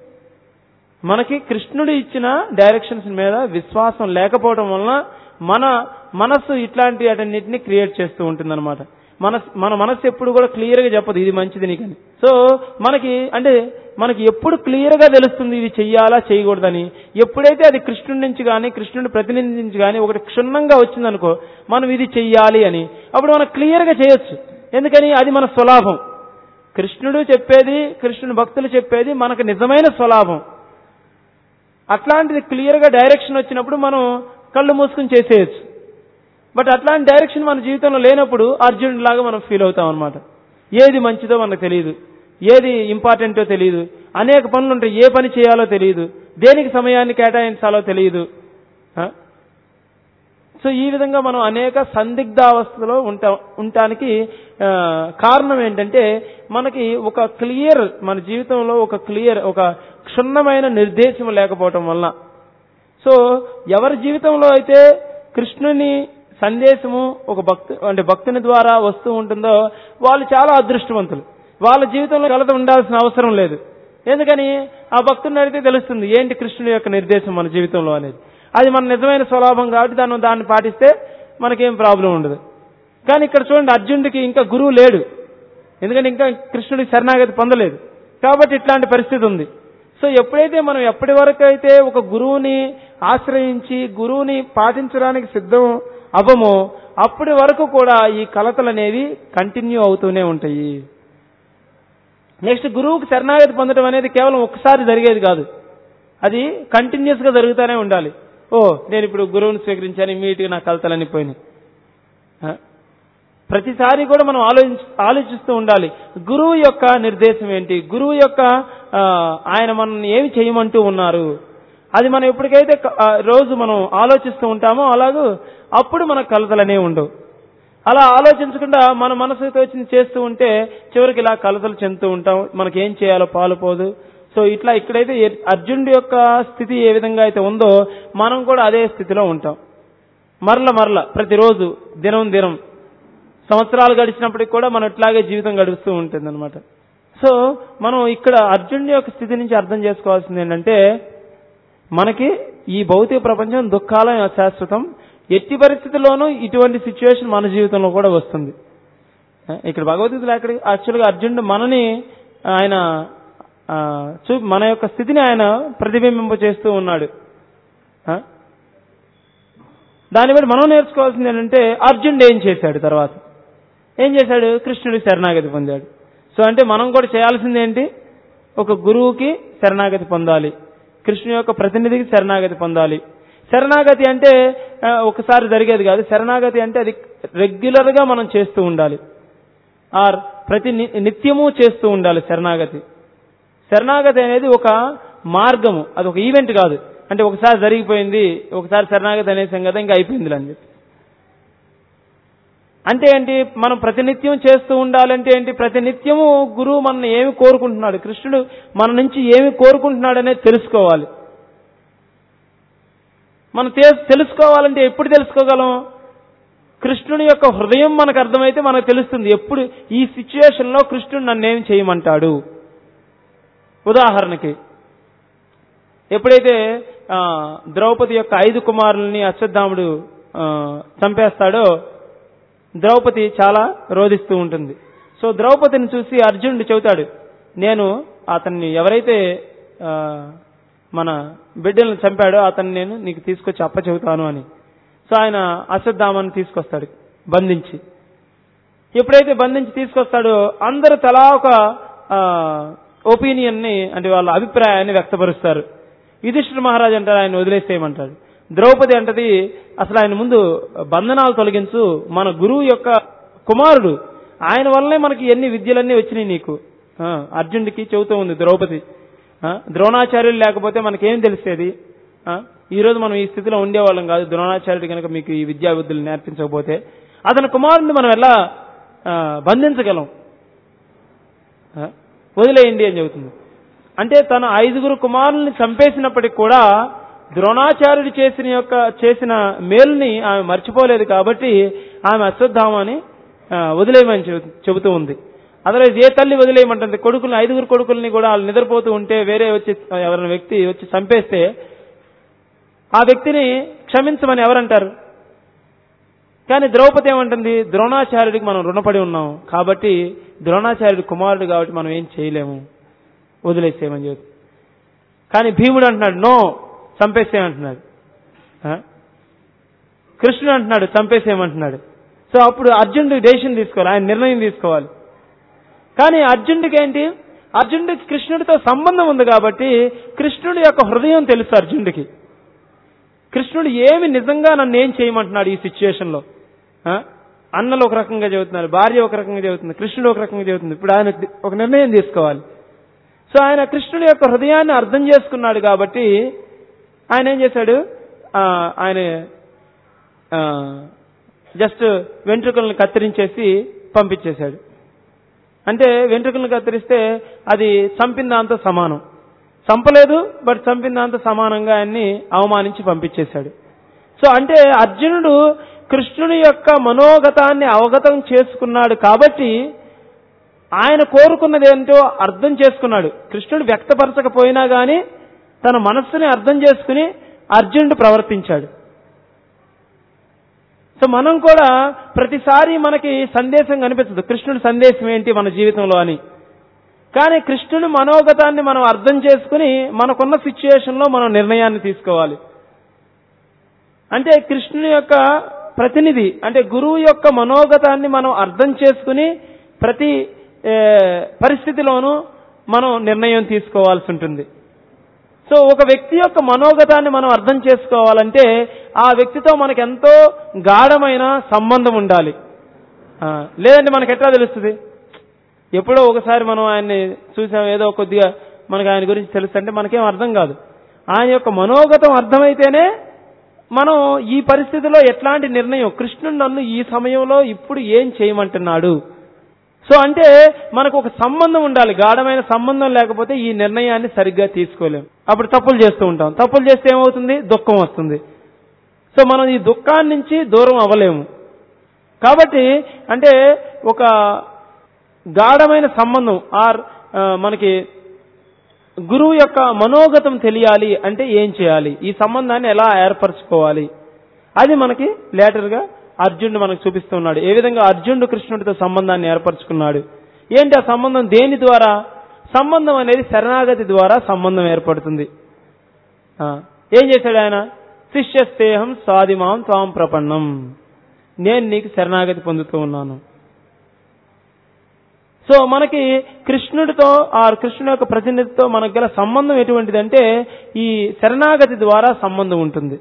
మనకి కృష్ణుడు ఇచ్చిన డైరెక్షన్స్ మీద విశ్వాసం లేకపోవడం వలన మన మనస్సు ఇట్లాంటి అటన్నిటిని క్రియేట్ చేస్తూ ఉంటుందన్నమాట మన మన మనస్సు ఎప్పుడు కూడా క్లియర్ గా చెప్పదు ఇది మంచిది నీకని సో మనకి అంటే మనకి ఎప్పుడు క్లియర్ గా తెలుస్తుంది ఇది చెయ్యాలా చేయకూడదని ఎప్పుడైతే అది కృష్ణుడి నుంచి కానీ కృష్ణుడి ప్రతినిధి నుంచి కానీ ఒకటి క్షుణ్ణంగా వచ్చిందనుకో మనం ఇది చెయ్యాలి అని అప్పుడు మనం క్లియర్ గా చేయొచ్చు ఎందుకని అది మన స్వలాభం కృష్ణుడు చెప్పేది కృష్ణుని భక్తులు చెప్పేది మనకు నిజమైన స్వలాభం అట్లాంటిది క్లియర్ గా డైరెక్షన్ వచ్చినప్పుడు మనం కళ్ళు మూసుకుని చేసేయచ్చు బట్ అట్లాంటి డైరెక్షన్ మన జీవితంలో లేనప్పుడు అర్జునుడి లాగా మనం ఫీల్ అవుతాం అనమాట ఏది మంచిదో మనకు తెలియదు ఏది ఇంపార్టెంటో తెలియదు అనేక పనులు ఉంటాయి ఏ పని చేయాలో తెలియదు దేనికి సమయాన్ని కేటాయించాలో తెలియదు ఆ? సో ఈ విధంగా మనం అనేక సందిగ్ధావస్థలో ఉంటా ఉండటానికి ఆ, కారణం ఏంటంటే మనకి ఒక క్లియర్ మన జీవితంలో ఒక క్లియర్ ఒక క్షుణ్ణమైన నిర్దేశం లేకపోవటం వల్ల సో ఎవరి జీవితంలో అయితే కృష్ణుని సందేశము ఒక భక్తు అంటే భక్తుని ద్వారా వస్తూ ఉంటుందో వాళ్ళు చాలా అదృష్టవంతులు వాళ్ళ జీవితంలో కలత ఉండాల్సిన అవసరం లేదు ఎందుకని ఆ భక్తుని అడిగితే తెలుస్తుంది ఏంటి కృష్ణుడి యొక్క నిర్దేశం మన జీవితంలో అనేది అది మన నిజమైన స్వలాభం కాబట్టి దాన్ని దాన్ని పాటిస్తే మనకేం ప్రాబ్లం ఉండదు కానీ ఇక్కడ చూడండి అర్జునుడికి ఇంకా గురువు లేడు ఎందుకంటే ఇంకా కృష్ణుడికి శరణాగతి పొందలేదు కాబట్టి ఇట్లాంటి పరిస్థితి ఉంది సో ఎప్పుడైతే మనం ఎప్పటి వరకు అయితే ఒక గురువుని ఆశ్రయించి గురువుని పాటించడానికి సిద్ధం అవ్వమో అప్పటి వరకు కూడా ఈ కలతలు అనేవి కంటిన్యూ అవుతూనే ఉంటాయి నెక్స్ట్ గురువుకి శరణాగతి పొందడం అనేది కేవలం ఒక్కసారి జరిగేది కాదు అది కంటిన్యూస్ గా జరుగుతూనే ఉండాలి ఓ నేను ఇప్పుడు గురువుని స్వీకరించాను ఇమీడియట్ గా నా కలతలన్నీ పోయినాయి ఆ? ప్రతిసారి కూడా మనం ఆలోచించ ఆలోచిస్తూ ఉండాలి గురువు యొక్క నిర్దేశం ఏంటి గురువు యొక్క ఆ, ఆయన మనల్ని ఏమి చేయమంటూ ఉన్నారు అది మనం ఎప్పటికైతే క- ఆ, రోజు మనం ఆలోచిస్తూ ఉంటామో అలాగూ అప్పుడు మనకు కలతలనే ఉండవు అలా ఆలోచించకుండా మన మనసుతో వచ్చింది చేస్తూ ఉంటే చివరికి ఇలా కలతలు చెందుతూ ఉంటాం మనకి ఏం చేయాలో పాలుపోదు సో ఇట్లా ఇక్కడైతే ఏ- అర్జునుడి యొక్క స్థితి ఏ విధంగా అయితే ఉందో మనం కూడా అదే స్థితిలో ఉంటాం మరల మరల ప్రతిరోజు దినం దినం సంవత్సరాలు గడిచినప్పటికి కూడా మనం ఇట్లాగే జీవితం గడుస్తూ ఉంటుంది అనమాట సో మనం ఇక్కడ అర్జునుడి యొక్క స్థితి నుంచి అర్థం చేసుకోవాల్సింది ఏంటంటే మనకి ఈ భౌతిక ప్రపంచం దుఃఖాల శాశ్వతం ఎట్టి పరిస్థితుల్లోనూ ఇటువంటి సిచ్యువేషన్ మన జీవితంలో కూడా వస్తుంది ఆ, ఇక్కడ భగవద్గీతలో అక్కడ యాక్చువల్గా అర్జునుడు మనని ఆయన ఆ, చూ మన యొక్క స్థితిని ఆయన ప్రతిబింబింప చేస్తూ ఉన్నాడు ఆ? దాన్ని బట్టి మనం నేర్చుకోవాల్సింది ఏంటంటే అర్జునుడు ఏం చేశాడు తర్వాత ఏం చేశాడు కృష్ణుడి శరణాగతి పొందాడు సో అంటే మనం కూడా చేయాల్సింది ఏంటి ఒక గురువుకి శరణాగతి పొందాలి కృష్ణుని యొక్క ప్రతినిధికి శరణాగతి పొందాలి శరణాగతి అంటే ఆ, ఒకసారి జరిగేది కాదు శరణాగతి అంటే అది రెగ్యులర్ గా మనం చేస్తూ ఉండాలి ఆర్ ప్రతి ని- నిత్యము చేస్తూ ఉండాలి శరణాగతి శరణాగతి అనేది ఒక మార్గము అది ఒక ఈవెంట్ కాదు అంటే ఒకసారి జరిగిపోయింది ఒకసారి శరణాగతి అనేసాం కదా ఇంకా అయిపోయింది అని చెప్పి అంటే ఏంటి మనం ప్రతినిత్యం చేస్తూ ఉండాలంటే ఏంటి ప్రతినిత్యము గురువు మనల్ని ఏమి కోరుకుంటున్నాడు కృష్ణుడు మన నుంచి ఏమి కోరుకుంటున్నాడు అనేది తెలుసుకోవాలి మనం తే- తెలుసుకోవాలంటే ఎప్పుడు తెలుసుకోగలం కృష్ణుని యొక్క హృదయం మనకు అర్థమైతే మనకు తెలుస్తుంది ఎప్పుడు ఈ సిచ్యుయేషన్ లో కృష్ణుడు నన్ను ఏం చేయమంటాడు ఉదాహరణకి ఎప్పుడైతే ఆ, ద్రౌపది యొక్క ఐదు కుమారుల్ని అశ్వత్థాముడు ఆ, చంపేస్తాడో ద్రౌపది చాలా రోధిస్తూ ఉంటుంది సో ద్రౌపదిని చూసి అర్జునుడు చెబుతాడు నేను అతన్ని ఎవరైతే ఆ, మన బిడ్డలను చంపాడో అతన్ని నేను నీకు తీసుకొచ్చి అప్ప చెబుతాను అని సో ఆయన అశ్వత్థామని తీసుకొస్తాడు బంధించి ఎప్పుడైతే బంధించి తీసుకొస్తాడో అందరూ తలా ఒక ఒపీనియన్ ని అంటే వాళ్ళ అభిప్రాయాన్ని వ్యక్తపరుస్తారు యుధిష్ఠిర మహారాజు అంటారు ఆయన వదిలేసేయమంటాడు ద్రౌపది అంటది అసలు ఆయన ముందు బంధనాలు తొలగించు మన గురువు యొక్క కుమారుడు ఆయన వల్లనే మనకి ఎన్ని విద్యలన్నీ వచ్చినాయి నీకు ఆ, అర్జునుడికి చెబుతూ ఉంది ద్రౌపది ఆ, ద్రోణాచార్యులు లేకపోతే మనకేం తెలిసేది ఆ, ఈ రోజు మనం ఈ స్థితిలో ఉండేవాళ్ళం కాదు ద్రోణాచార్యుడు కనుక మీకు ఈ విద్యా బుద్ధులు నేర్పించకపోతే అతని కుమారుడిని మనం ఎలా ఆ, బంధించగలం ఆ, వదిలేయండి అని చెబుతుంది అంటే తన ఐదుగురు కుమారుల్ని చంపేసినప్పటికి కూడా ద్రోణాచార్యుడు చేసిన యొక్క చేసిన మేలుని ఆమె మర్చిపోలేదు కాబట్టి ఆమె అశ్వత్థామని ఆ, వదిలేయమని చెబు- చెబుతూ ఉంది అదర్వైజ్ ఏ తల్లి వదిలేయమంటుంది కొడుకుల్ని ఐదుగురు కొడుకుల్ని కూడా వాళ్ళు నిద్రపోతూ ఉంటే వేరే వచ్చి ఎవరైనా వ్యక్తి వచ్చి చంపేస్తే ఆ వ్యక్తిని క్షమించమని ఎవరంటారు కానీ ద్రౌపది ఏమంటుంది ద్రోణాచార్యుడికి మనం రుణపడి ఉన్నాం కాబట్టి ద్రోణాచార్యుడి కుమారుడు కాబట్టి మనం ఏం చేయలేము వదిలేసేయమని చెబుతుంది కానీ భీముడు అంటున్నాడు నో చంపేసేయమంటున్నాడు ఆ? కృష్ణుడు అంటున్నాడు చంపేసేయమంటున్నాడు సో అప్పుడు అర్జునుడికి డెసిషన్ తీసుకోవాలి ఆయన నిర్ణయం తీసుకోవాలి కానీ అర్జునుడికి ఏంటి అర్జునుడికి కృష్ణుడితో సంబంధం ఉంది కాబట్టి కృష్ణుడి యొక్క హృదయం తెలుసు అర్జునుడికి కృష్ణుడు ఏమి నిజంగా నన్ను ఏం చేయమంటున్నాడు ఈ సిచ్యుయేషన్లో అన్నలు ఒక రకంగా చెబుతున్నారు భార్య ఒక రకంగా చెబుతుంది కృష్ణుడు ఒక రకంగా చెబుతుంది ఇప్పుడు ఆయన ఒక నిర్ణయం తీసుకోవాలి సో ఆయన కృష్ణుడి యొక్క హృదయాన్ని అర్థం చేసుకున్నాడు కాబట్టి ఆయన ఏం చేశాడు ఆ, ఆయన జస్ట్ వెంట్రుకలను కత్తిరించేసి పంపించేశాడు అంటే వెంట్రుకలను కత్తిరిస్తే అది చంపిన దాంతో సమానం చంపలేదు బట్ చంపిన దాంతో సమానంగా ఆయన్ని అవమానించి పంపించేశాడు సో అంటే అర్జునుడు కృష్ణుని యొక్క మనోగతాన్ని అవగతం చేసుకున్నాడు కాబట్టి ఆయన కోరుకున్నది ఏంటో అర్థం చేసుకున్నాడు కృష్ణుడు వ్యక్తపరచకపోయినా గాని తన మనస్సుని అర్థం చేసుకుని అర్జునుడు ప్రవర్తించాడు సో మనం కూడా ప్రతిసారి మనకి సందేశం కనిపించదు కృష్ణుడి సందేశం ఏంటి మన జీవితంలో అని కానీ కృష్ణుడి మనోగతాన్ని మనం అర్థం చేసుకుని మనకున్న సిచ్యుయేషన్లో మనం నిర్ణయాన్ని తీసుకోవాలి అంటే కృష్ణుని యొక్క ప్రతినిధి అంటే గురువు యొక్క మనోగతాన్ని మనం అర్థం చేసుకుని ప్రతి ఏ, పరిస్థితిలోనూ మనం నిర్ణయం తీసుకోవాల్సి ఉంటుంది సో ఒక వ్యక్తి యొక్క మనోగతాన్ని మనం అర్థం చేసుకోవాలంటే ఆ వ్యక్తితో మనకు ఎంతో గాఢమైన సంబంధం ఉండాలి ఆ, లేదంటే మనకు ఎట్లా తెలుస్తుంది ఎప్పుడో ఒకసారి మనం ఆయన్ని చూసాం ఏదో కొద్దిగా మనకు ఆయన గురించి తెలుస్తుంటే మనకేం అర్థం కాదు ఆయన యొక్క మనోగతం అర్థమైతేనే మనం ఈ పరిస్థితిలో ఎట్లాంటి నిర్ణయం కృష్ణుడు నన్ను ఈ సమయంలో ఇప్పుడు ఏం చేయమంటున్నాడు సో అంటే మనకు ఒక సంబంధం ఉండాలి గాఢమైన సంబంధం లేకపోతే ఈ నిర్ణయాన్ని సరిగ్గా తీసుకోలేం అప్పుడు తప్పులు చేస్తూ ఉంటాం తప్పులు చేస్తే ఏమవుతుంది దుఃఖం వస్తుంది సో మనం ఈ దుఃఖాన్ని నుంచి దూరం అవ్వలేము కాబట్టి అంటే ఒక గాఢమైన సంబంధం ఆర్ ఆ, మనకి గురువు యొక్క మనోగతం తెలియాలి అంటే ఏం చేయాలి ఈ సంబంధాన్ని ఎలా ఏర్పరచుకోవాలి అది మనకి లేటర్గా అర్జునుడు మనకు చూపిస్తున్నాడు ఏ విధంగా అర్జునుడు కృష్ణుడితో సంబంధాన్ని ఏర్పరచుకున్నాడు ఏంటి ఆ సంబంధం దేని ద్వారా సంబంధం అనేది శరణాగతి ద్వారా సంబంధం ఏర్పడుతుంది ఆ, ఏం చేశాడు ఆయన శిష్యస్తేహం స్వాదిమాం త్వాం ప్రపన్నం నేను నీకు శరణాగతి పొందుతూ ఉన్నాను సో మనకి కృష్ణుడితో ఆ కృష్ణుడి యొక్క ప్రతినిధితో మనకు గల సంబంధం ఎటువంటిదంటే ఈ శరణాగతి ద్వారా సంబంధం ఉంటుంది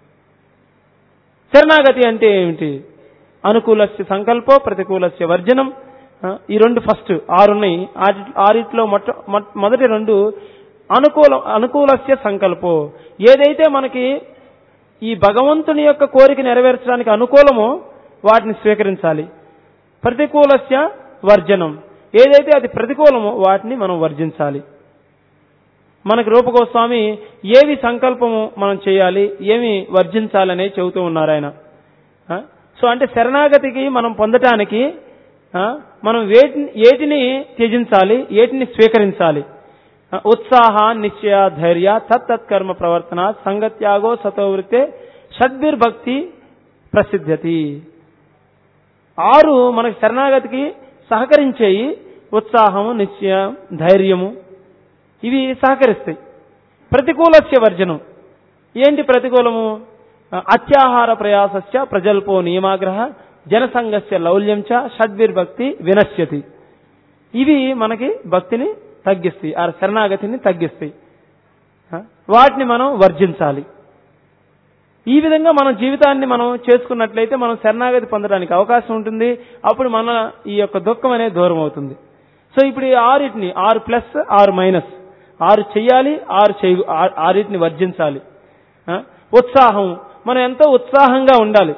శరణాగతి అంటే ఏమిటి అనుకూలస్య సంకల్పో ప్రతికూలస్య వర్జనం ఆ, ఈ రెండు ఫస్ట్ ఆరున్నాయి ఆటి- ఆరిట్లో మొట్ట మొట్- మొదటి రెండు అనుకూల అనుకూలస్య సంకల్పో ఏదైతే మనకి ఈ భగవంతుని యొక్క కోరిక నెరవేర్చడానికి అనుకూలమో వాటిని స్వీకరించాలి ప్రతికూలస్య వర్జనం ఏదైతే అది ప్రతికూలమో వాటిని మనం వర్జించాలి మనకి రూపగోస్వామి ఏవి సంకల్పము మనం చేయాలి ఏమి వర్జించాలనే చెబుతూ ఉన్నారు ఆయన ఆ? సో అంటే శరణాగతికి మనం పొందటానికి ఆ, మనం వేటిని ఏటిని త్యజించాలి ఏటిని స్వీకరించాలి ఆ, ఉత్సాహ నిశ్చయ ధైర్య తత్తత్కర్మ ప్రవర్తన సంగత్యాగో సతోవృతే షడ్భిర్భక్తి ప్రసిద్ధతి ఆరు మనకి శరణాగతికి సహకరించేయి ఉత్సాహము నిశ్చయం ధైర్యము ఇవి సహకరిస్తాయి ప్రతికూలస్య వర్జనం ఏంటి ప్రతికూలము ఆ, అత్యాహార ప్రయాసస్య ప్రజల్పో నియమాగ్రహ జనసంఘస్య లౌల్యం చ షడ్భిర్భక్తి వినశ్యతి ఇవి మనకి భక్తిని తగ్గిస్తాయి ఆ శరణాగతిని తగ్గిస్తాయి ఆ, వాటిని మనం వర్జించాలి ఈ విధంగా మన జీవితాన్ని మనం చేసుకున్నట్లయితే మనం శరణాగతి పొందడానికి అవకాశం ఉంటుంది అప్పుడు మన ఈ యొక్క దుఃఖం అనేది దూరం అవుతుంది సో ఇప్పుడు ఈ ఆరిటిని ఆరు ప్లస్ ఆరు మైనస్ ఆరు చెయ్యాలి ఆరు చేయ ఆ- ఆరిటిని వర్జించాలి ఆ? ఉత్సాహం మనం ఎంతో ఉత్సాహంగా ఉండాలి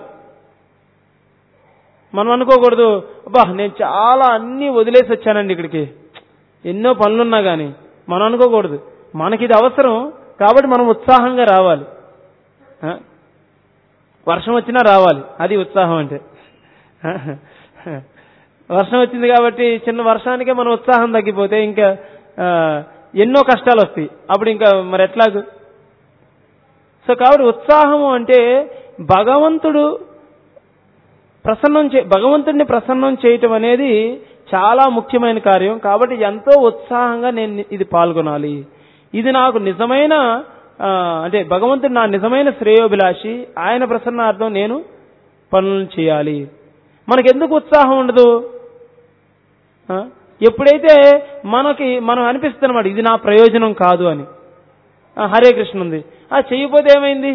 మనం అనుకోకూడదు అబ్బా నేను చాలా అన్ని వదిలేసి వచ్చానండి ఇక్కడికి ఎన్నో పనులున్నా కానీ మనం అనుకోకూడదు మనకి ఇది అవసరం కాబట్టి మనం ఉత్సాహంగా రావాలి ఆ? వర్షం వచ్చినా రావాలి అది ఉత్సాహం అంటే వర్షం వచ్చింది కాబట్టి చిన్న వర్షానికే మన ఉత్సాహం తగ్గిపోతే ఇంకా ఆ, ఎన్నో కష్టాలు వస్తాయి అప్పుడు ఇంకా మరి ఎట్లాగు సో కాబట్టి ఉత్సాహము అంటే భగవంతుడు ప్రసన్నం చే భగవంతుడిని ప్రసన్నం చేయటం అనేది చాలా ముఖ్యమైన కార్యం కాబట్టి ఎంతో ఉత్సాహంగా నేను ఇది పాల్గొనాలి ఇది నాకు నిజమైన ఆ, అంటే భగవంతుడు నా నిజమైన శ్రేయోభిలాషి ఆయన ప్రసన్నార్థం నేను పనులను చేయాలి మనకెందుకు ఉత్సాహం ఉండదు ఆ? ఎప్పుడైతే మనకి మనం అనిపిస్తున్నమాట ఇది నా ప్రయోజనం కాదు అని ఆ, హరే కృష్ణ ఉంది ఆ చెయ్యపోతే ఏమైంది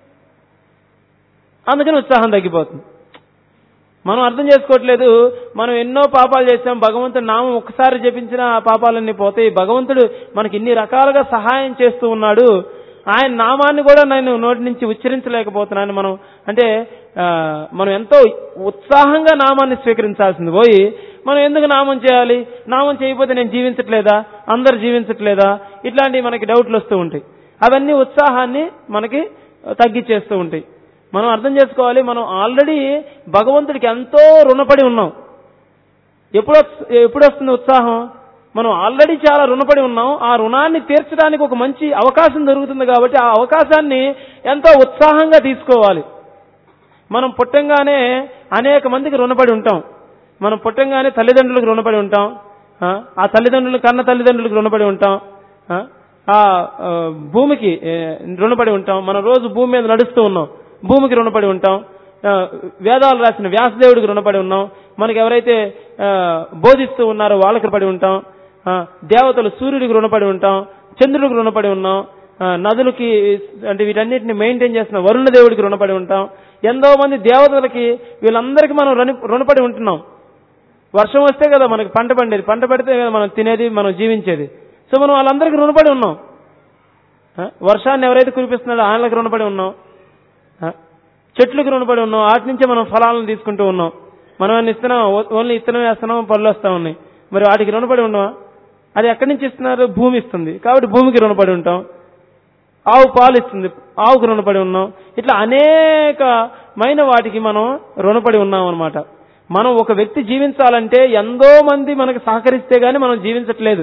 అందుకని ఉత్సాహం తగ్గిపోతుంది మనం అర్థం చేసుకోవట్లేదు మనం ఎన్నో పాపాలు చేసాం భగవంతుడు నామం ఒక్కసారి జపించిన ఆ పాపాలన్నీ పోతాయి భగవంతుడు మనకి ఇన్ని రకాలుగా సహాయం చేస్తూ ఉన్నాడు ఆయన నామాన్ని కూడా నేను నోటి నుంచి ఉచ్చరించలేకపోతున్నాను మనం అంటే ఆ, మనం ఎంతో ఉత్సాహంగా నామాన్ని స్వీకరించాల్సింది పోయి మనం ఎందుకు నామం చేయాలి నామం చేయకపోతే నేను జీవించట్లేదా అందరు జీవించట్లేదా ఇట్లాంటివి మనకి డౌట్లు వస్తూ ఉంటాయి అవన్నీ ఉత్సాహాన్ని మనకి తగ్గిచ్చేస్తూ ఉంటాయి మనం అర్థం చేసుకోవాలి మనం ఆల్రెడీ భగవంతుడికి ఎంతో రుణపడి ఉన్నాం ఎప్పుడు వస్- ఎప్పుడు వస్తుంది ఉత్సాహం మనం ఆల్రెడీ చాలా రుణపడి ఉన్నాం ఆ రుణాన్ని తీర్చడానికి ఒక మంచి అవకాశం దొరుకుతుంది కాబట్టి ఆ అవకాశాన్ని ఎంతో ఉత్సాహంగా తీసుకోవాలి మనం పుట్టంగానే అనేక మందికి రుణపడి ఉంటాం మనం పుట్టంగానే తల్లిదండ్రులకు రుణపడి ఉంటాం ఆ, ఆ తల్లిదండ్రులు కన్న తల్లిదండ్రులకు రుణపడి ఉంటాం ఆ, ఆ ఆ, భూమికి ఏ, రుణపడి ఉంటాం మనం రోజు భూమి మీద నడుస్తూ ఉన్నాం భూమికి రుణపడి ఉంటాం ఆ, వేదాలు రాసిన వ్యాసదేవుడికి రుణపడి ఉన్నాం మనకి ఎవరైతే ఆ, బోధిస్తూ ఉన్నారో వాళ్ళకి రుణపడి ఉంటాం ఆ, దేవతలు సూర్యుడికి రుణపడి ఉంటాం చంద్రుడికి రుణపడి ఉన్నాం ఆ, నదులకి అంటే వీటన్నిటిని మెయింటైన్ చేస్తున్న వరుణ దేవుడికి రుణపడి ఉంటాం ఎంతో మంది దేవతలకి వీళ్ళందరికీ మనం రుణ- రుణపడి ఉంటున్నాం వర్షం వస్తే కదా మనకి పంట పండేది పంట పడితే కదా మనం తినేది మనం జీవించేది సో మనం వాళ్ళందరికీ రుణపడి ఉన్నాం ఆ, వర్షాన్ని ఎవరైతే కురిపిస్తున్నారో ఆయనలకు రుణపడి ఉన్నాం ఆ, చెట్లకు రుణపడి ఉన్నాం వాటి నుంచే మనం ఫలాలను తీసుకుంటూ ఉన్నాం మనం ఏమైనా ఇస్తున్నాం ఓ- ఓన్లీ ఇత్తనం వేస్తున్నాం పళ్ళు వస్తా ఉన్నాయి మరి వాటికి రుణపడి ఉన్నావా అది ఎక్కడి నుంచి ఇస్తున్నారు భూమి ఇస్తుంది కాబట్టి భూమికి రుణపడి ఉంటాం ఆవు పాలు ఇస్తుంది ఆవుకు రుణపడి ఉన్నాం ఇట్లా అనేకమైన వాటికి మనం రుణపడి ఉన్నాం అనమాట మనం ఒక వ్యక్తి జీవించాలంటే ఎంతో మంది మనకు సహకరిస్తే గానీ మనం జీవించట్లేదు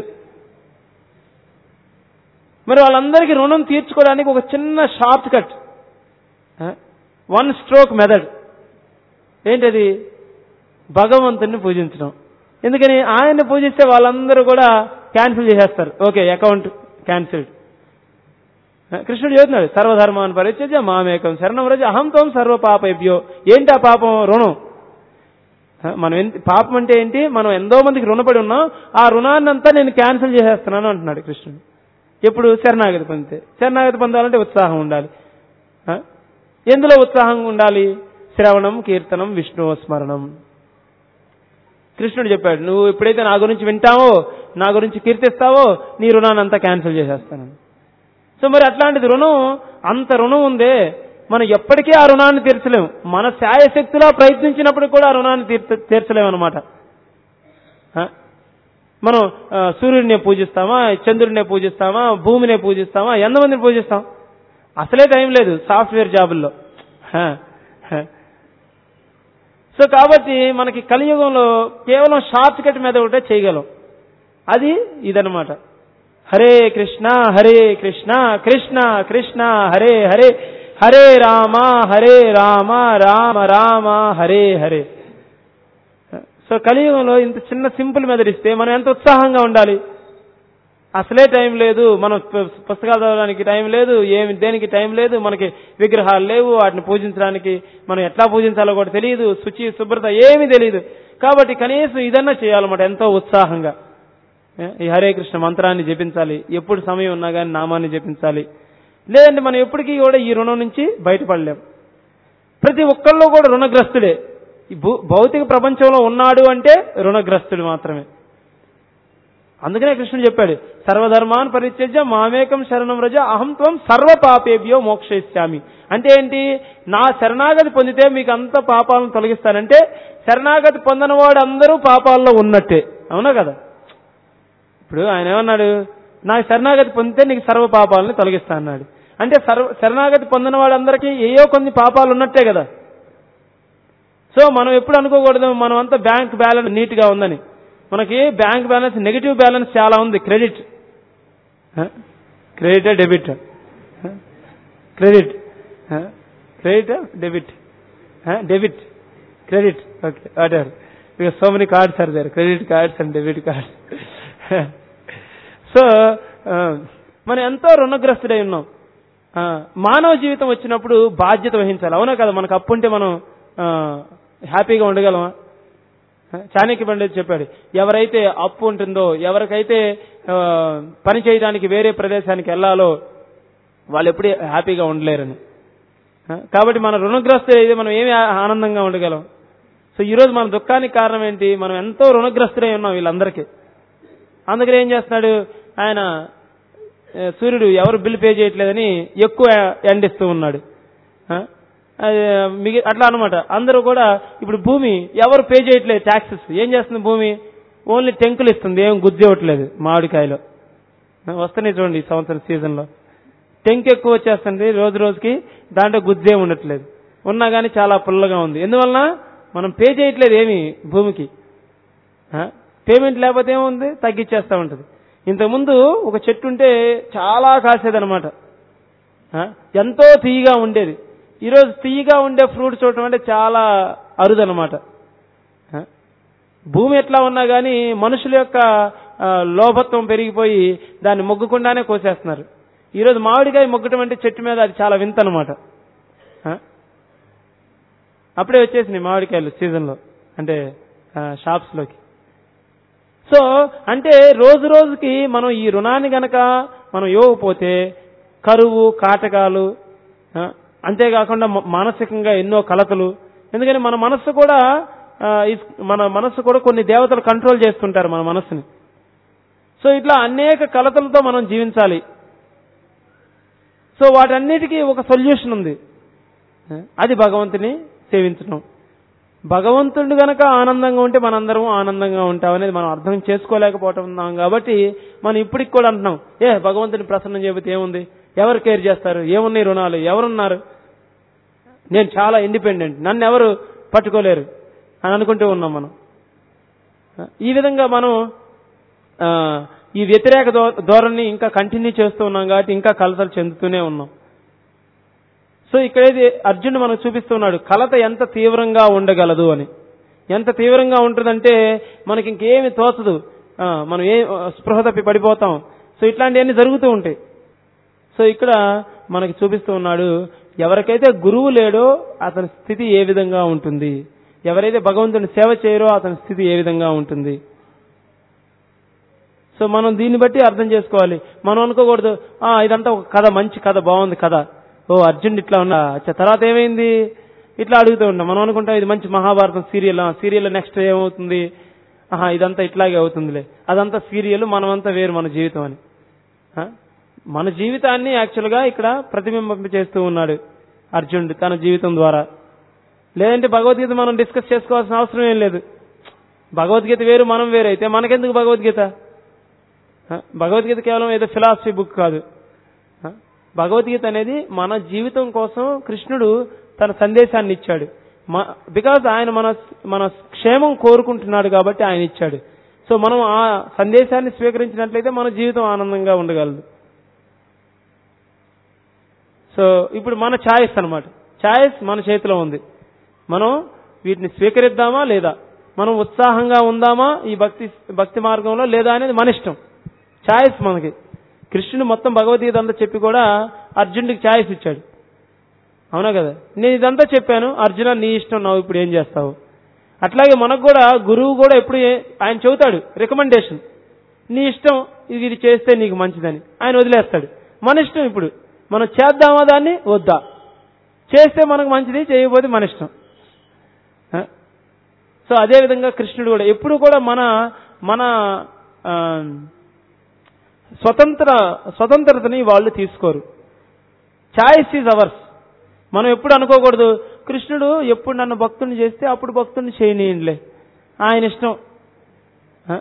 మరి వాళ్ళందరికీ రుణం తీర్చుకోవడానికి ఒక చిన్న short cut one stroke method ఏంటది భగవంతుని పూజించడం ఎందుకని ఆయన్ని పూజిస్తే వాళ్ళందరూ కూడా క్యాన్సిల్ చేసేస్తారు ఓకే అకౌంట్ క్యాన్సిల్డ్ కృష్ణుడు చెబుతున్నాడు సర్వధర్మాన్ని పరిచర్య మామేకం శరణం రజ అహం త్వం సర్వ పాపేభ్యో ఏంటి ఆ పాపం రుణం ఆ, మనం ఎంత- పాపం అంటే ఏంటి మనం ఎంతో మందికి రుణపడి ఉన్నాం ఆ రుణాన్ని అంతా నేను క్యాన్సిల్ చేసేస్తున్నాను అంటున్నాడు కృష్ణుడు ఎప్పుడు శరణాగతి పొందితే శరణాగతి పొందాలంటే ఉత్సాహం ఉండాలి ఆ? ఎందులో ఉత్సాహం ఉండాలి శ్రవణం కీర్తనం విష్ణు స్మరణం కృష్ణుడు చెప్పాడు నువ్వు ఎప్పుడైతే నా గురించి వింటావో నా గురించి కీర్తిస్తావో నీ రుణాన్ని అంతా క్యాన్సిల్ చేసేస్తాను సో మరి అట్లాంటిది రుణం అంత రుణం ఉందే మనం ఎప్పటికీ ఆ రుణాన్ని తీర్చలేము మన శాయశక్తిలా ప్రయత్నించినప్పుడు కూడా ఆ రుణాన్ని తీర్చ తీర్చలేము అనమాట మనం ఆ, సూర్యుడినే పూజిస్తామా చంద్రుడినే పూజిస్తామా భూమినే పూజిస్తామా ఎంతమందిని పూజిస్తాం అసలే టైం లేదు సాఫ్ట్వేర్ జాబుల్లో హ, హ. సో కాబట్టి మనకి కలియుగంలో కేవలం షార్ట్ కట్ మీద ఒకటే చేయగలం అది ఇదనమాట హరే కృష్ణ హరే కృష్ణ కృష్ణ కృష్ణ హరే హరే హరే రామ హరే రామ రామ రామ హరే హరే సో కలియుగంలో ఇంత చిన్న సింపుల్ మెథడ్ ఇస్తే మనం ఎంత ఉత్సాహంగా ఉండాలి అసలే టైం లేదు మనం పు- పుస్తకాలు చదవడానికి టైం లేదు ఏమి దేనికి టైం లేదు మనకి విగ్రహాలు లేవు వాటిని పూజించడానికి మనం ఎట్లా పూజించాలో కూడా తెలియదు శుచి శుభ్రత ఏమీ తెలియదు కాబట్టి కనీసం ఇదన్నా చేయాలన్నమాట ఎంతో ఉత్సాహంగా ఏ, ఈ హరే కృష్ణ మంత్రాన్ని జపించాలి ఎప్పుడు సమయం ఉన్నా కానీ నామాన్ని జపించాలి లేదంటే మనం ఎప్పటికీ కూడా ఈ రుణం నుంచి బయటపడలేం ప్రతి ఒక్కళ్ళు కూడా రుణగ్రస్తుడే ఈ భూ- భౌతిక ప్రపంచంలో ఉన్నాడు అంటే రుణగ్రస్తుడు మాత్రమే అందుకనే కృష్ణుడు చెప్పాడు సర్వధర్మాన్ పరిత్యజ్య మామేకం శరణం రజ అహం త్వం సర్వ పాపేభ్యో మోక్షయిష్యామి అంటే ఏంటి నా శరణాగతి పొందితే మీకు అంత పాపాలను తొలగిస్తానంటే శరణాగతి పొందిన వాడు అందరూ పాపాల్లో ఉన్నట్టే అవునా కదా ఇప్పుడు ఆయన ఏమన్నాడు నాకు శరణాగతి పొందితే నీకు సర్వ పాపాలని తొలగిస్తా అన్నాడు అంటే సర్వ శరణాగతి పొందిన వాళ్ళందరికీ ఏయో కొన్ని పాపాలు ఉన్నట్టే కదా సో మనం ఎప్పుడు అనుకోకూడదు మనం అంతా బ్యాంక్ బ్యాలెన్స్ నీట్ గా ఉందని మనకి బ్యాంక్ బ్యాలెన్స్ నెగిటివ్ బ్యాలెన్స్ చాలా ఉంది credit credit debit credit credit debit debit credit okay whatever so many cards are there credit cards and debit cards so మనం ఎంతో రుణగ్రస్తుడై ఉన్నాం ఆ, మానవ జీవితం వచ్చినప్పుడు బాధ్యత వహించాలి అవునా కదా మనకు అప్పు ఉంటే మనం ఆ, హ్యాపీగా ఉండగలమా చాణక్య పండిత్ చెప్పాడు ఎవరైతే అప్పు ఉంటుందో ఎవరికైతే ఆ, పని చేయడానికి వేరే ప్రదేశానికి వెళ్ళాలో వాళ్ళు ఎప్పుడూ హ్యాపీగా ఉండలేరని ఆ, కాబట్టి మన రుణగ్రస్తులు అయితే మనం ఏమి ఆ- ఆనందంగా ఉండగలం సో ఈరోజు మన దుఃఖానికి కారణం ఏంటి మనం ఎంతో రుణగ్రస్తులై ఉన్నాం వీళ్ళందరికీ అందుకని ఏం చేస్తున్నాడు ఆయన ఏ, సూర్యుడు ఎవరు బిల్ పే చేయట్లేదని ఎక్కువ ఎండిస్తూ ఉన్నాడు ఆ? అది, మిగి అట్లా అనమాట అందరూ కూడా ఇప్పుడు భూమి ఎవరు పే చేయట్లేదు ట్యాక్సెస్ ఏం చేస్తుంది భూమి ఓన్లీ టెంకులు ఇస్తుంది ఏం గుజ్జేవట్లేదు మామిడికాయలో ఆ, వస్తున్నాయి చూడండి ఈ సంవత్సరం సీజన్లో టెంక్ ఎక్కువ వచ్చేస్తుంది రోజు రోజుకి దాంట్లో గుజ్జే ఉండట్లేదు ఉన్నా కానీ చాలా పుల్లగా ఉంది ఎందువలన మనం పే చేయట్లేదు ఏమి భూమికి ఆ? పేమెంట్ లేకపోతే ఏముంది తగ్గించేస్తా ఉంటుంది ఇంతకుముందు ఒక చెట్టు ఉంటే చాలా కాసేదనమాట ఆ? ఎంతో తీయగా ఉండేది ఈరోజు తీయగా ఉండే ఫ్రూట్ చూడటం అంటే చాలా అరుదనమాట ఆ? భూమి ఎట్లా ఉన్నా కానీ మనుషుల యొక్క ఆ, లోభత్వం పెరిగిపోయి దాన్ని మొగ్గకుండానే కోసేస్తున్నారు ఈరోజు మామిడికాయ మొగ్గటం అంటే చెట్టు మీద అది చాలా వింత అనమాట అప్పుడే వచ్చేసినాయి మామిడికాయలు సీజన్లో అంటే ఆ, షాప్స్లోకి సో అంటే రోజు రోజుకి మనం ఈ రుణాన్ని గనక మనం ఇవ్వకపోతే కరువు కాటకాలు ఆ, అంతేకాకుండా మ- మానసికంగా ఎన్నో కలతలు ఎందుకని మన మనస్సు కూడా ఆ, ఇస్- మన మనస్సు కూడా కొన్ని దేవతలు కంట్రోల్ చేస్తుంటారు మన మనస్సుని సో ఇట్లా అనేక కలతలతో మనం జీవించాలి సో వాటన్నిటికీ ఒక సొల్యూషన్ ఉంది ఆ, అది భగవంతుని సేవించడం భగవంతుడు గనక ఆనందంగా ఉంటే మనందరం ఆనందంగా ఉంటాం అనేది మనం అర్థం చేసుకోలేకపోవటం ఉన్నాం కాబట్టి మనం ఇప్పటికి కూడా అంటున్నాం ఏ భగవంతుని ప్రసన్నం చేయబోతే ఏముంది ఎవరు కేర్ చేస్తారు ఏమున్నాయి రుణాలు ఎవరున్నారు నేను చాలా ఇండిపెండెంట్ నన్ను ఎవరు పట్టుకోలేరు అని అనుకుంటూ ఉన్నాం మనం ఈ విధంగా మనం ఆ, ఈ వ్యతిరేక ధో- ధోరణి ఇంకా కంటిన్యూ చేస్తూ ఉన్నాం కాబట్టి ఇంకా కలతలు చెందుతూనే ఉన్నాం సో ఇక్కడేది అర్జునుడు మనకు చూపిస్తున్నాడు కలత ఎంత తీవ్రంగా ఉండగలదు అని ఎంత తీవ్రంగా ఉంటుందంటే మనకి ఇంకేమి తోచదు ఆ, మనం ఏ స్పృహ తప్పి పడిపోతాం సో ఇట్లాంటివన్నీ జరుగుతూ ఉంటాయి సో ఇక్కడ మనకి చూపిస్తూ ఉన్నాడు ఎవరికైతే గురువు లేడో అతని స్థితి ఏ విధంగా ఉంటుంది ఎవరైతే భగవంతుని సేవ చేయరో అతని స్థితి ఏ విధంగా ఉంటుంది సో మనం దీన్ని బట్టి అర్థం చేసుకోవాలి మనం అనుకోకూడదు ఆ ఇదంతా ఒక కథ మంచి కథ బాగుంది కథ ఓ అర్జున్ ఇట్లా ఉన్నా అచ్చా తర్వాత ఏమైంది ఇట్లా అడుగుతూ ఉంటాం మనం అనుకుంటాం ఇది మంచి మహాభారతం సీరియల్ సీరియల్ నెక్స్ట్ ఏమవుతుంది ఆహా ఇదంతా ఇట్లాగే అవుతుందిలే అదంతా సీరియల్ మనమంతా వేరు మన జీవితం అని ఆ? మన జీవితాన్ని యాక్చువల్గా ఇక్కడ ప్రతిబింబింప చేస్తూ ఉన్నాడు అర్జునుడు తన జీవితం ద్వారా లేదంటే భగవద్గీత మనం డిస్కస్ చేసుకోవాల్సిన అవసరం ఏం లేదు భగవద్గీత వేరు మనం వేరు అయితే మనకెందుకు భగవద్గీత ఆ? భగవద్గీత కేవలం ఏదో ఫిలాసఫీ బుక్ కాదు ఆ? భగవద్గీత అనేది మన జీవితం కోసం కృష్ణుడు తన సందేశాన్ని ఇచ్చాడు బికాజ్ ఆయన మన మన క్షేమం కోరుకుంటున్నాడు కాబట్టి ఆయన ఇచ్చాడు సో మనం ఆ సందేశాన్ని స్వీకరించినట్లయితే మన జీవితం ఆనందంగా ఉండగలదు సో ఇప్పుడు మన ఛాయిస్ అన్నమాట ఛాయిస్ మన చేతిలో ఉంది మనం వీటిని స్వీకరిద్దామా లేదా మనం ఉత్సాహంగా ఉందామా ఈ భక్తి భక్తి మార్గంలో లేదా అనేది మన ఇష్టం ఛాయిస్ మనకి కృష్ణుడు మొత్తం భగవద్గీత అంతా చెప్పి కూడా అర్జునుడికి ఛాయిస్ ఇచ్చాడు అవునా కదా నేను ఇదంతా చెప్పాను అర్జున నీ ఇష్టం నువ్వు ఇప్పుడు ఏం చేస్తావు అట్లాగే మనకు కూడా గురువు కూడా ఎప్పుడు ఏ- ఆయన చెబుతాడు రికమెండేషన్ నీ ఇష్టం ఇది ఇది చేస్తే నీకు మంచిదని ఆయన వదిలేస్తాడు మన ఇష్టం ఇప్పుడు మనం చేద్దామా దాన్ని వద్దా చేస్తే మనకు మంచిది చేయకపోతే మన ఇష్టం ఆ? సో అదే విధంగా కృష్ణుడు కూడా ఎప్పుడు కూడా మన మన ఆ, స్వతంత్ర స్వతంత్రతని వాళ్ళు తీసుకోరు చాయిస్ ఈజ్ అవర్స్ మనం ఎప్పుడు అనుకోకూడదు కృష్ణుడు ఎప్పుడు నన్ను భక్తుని చేస్తే అప్పుడు భక్తుని చేయనీయండిలే ఆయన ఇష్టం ఆ?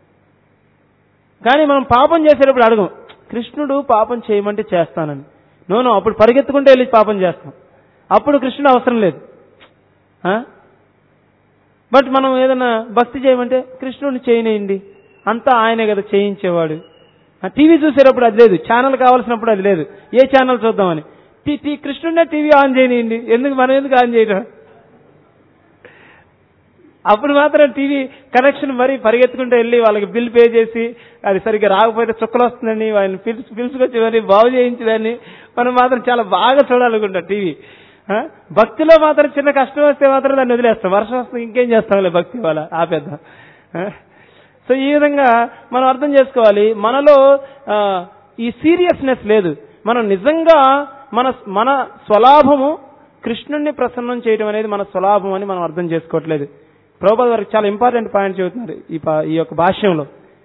కానీ మనం పాపం చేసేటప్పుడు అడగం కృష్ణుడు పాపం చేయమంటే చేస్తానని నోను అప్పుడు పరిగెత్తుకుంటే వెళ్ళి పాపం చేస్తాం అప్పుడు కృష్ణుడు అవసరం లేదు ఆ? బట్ మనం ఏదైనా భక్తి చేయమంటే కృష్ణుడిని చేయనేయండి అంతా ఆయనే కదా చేయించేవాడు ఆ, టీవీ చూసేటప్పుడు అది లేదు ఛానల్ కావాల్సినప్పుడు అది లేదు ఏ ఛానల్ చూద్దామని టీ టీ కృష్ణుడే టీవీ ఆన్ చేయనియండి ఎందుకు మనం ఎందుకు ఆన్ చేయడం అప్పుడు మాత్రం టీవీ కనెక్షన్ మరి పరిగెత్తుకుంటూ వెళ్ళి వాళ్ళకి బిల్ పే చేసి అది సరిగ్గా రాకపోతే చుక్కలు వస్తుందని ఆయన పిలుచు పిలుచుకొచ్చి మరి బాగు చేయించదని మనం మాత్రం చాలా బాగా చూడాలనుకుంటాం టీవీ ఆ? భక్తిలో మాత్రం చిన్న కష్టం వస్తే మాత్రం దాన్ని వదిలేస్తాం వర్షం వస్తే ఇంకేం చేస్తాంలే భక్తి వాళ్ళ ఆపేద్దాం ఆ? సో ఈ విధంగా మనం అర్థం చేసుకోవాలి మనలో ఆ, ఈ సీరియస్నెస్ లేదు మనం నిజంగా మన మన స్వలాభము కృష్ణుణ్ణి ప్రసన్నం చేయడం అనేది మన స్వలాభం అని మనం అర్థం చేసుకోవట్లేదు ప్రభుపాద వారికి చాలా ఇంపార్టెంట్ పాయింట్ చెబుతున్నారు ఈ పా- ఈ యొక్క భాష్యంలో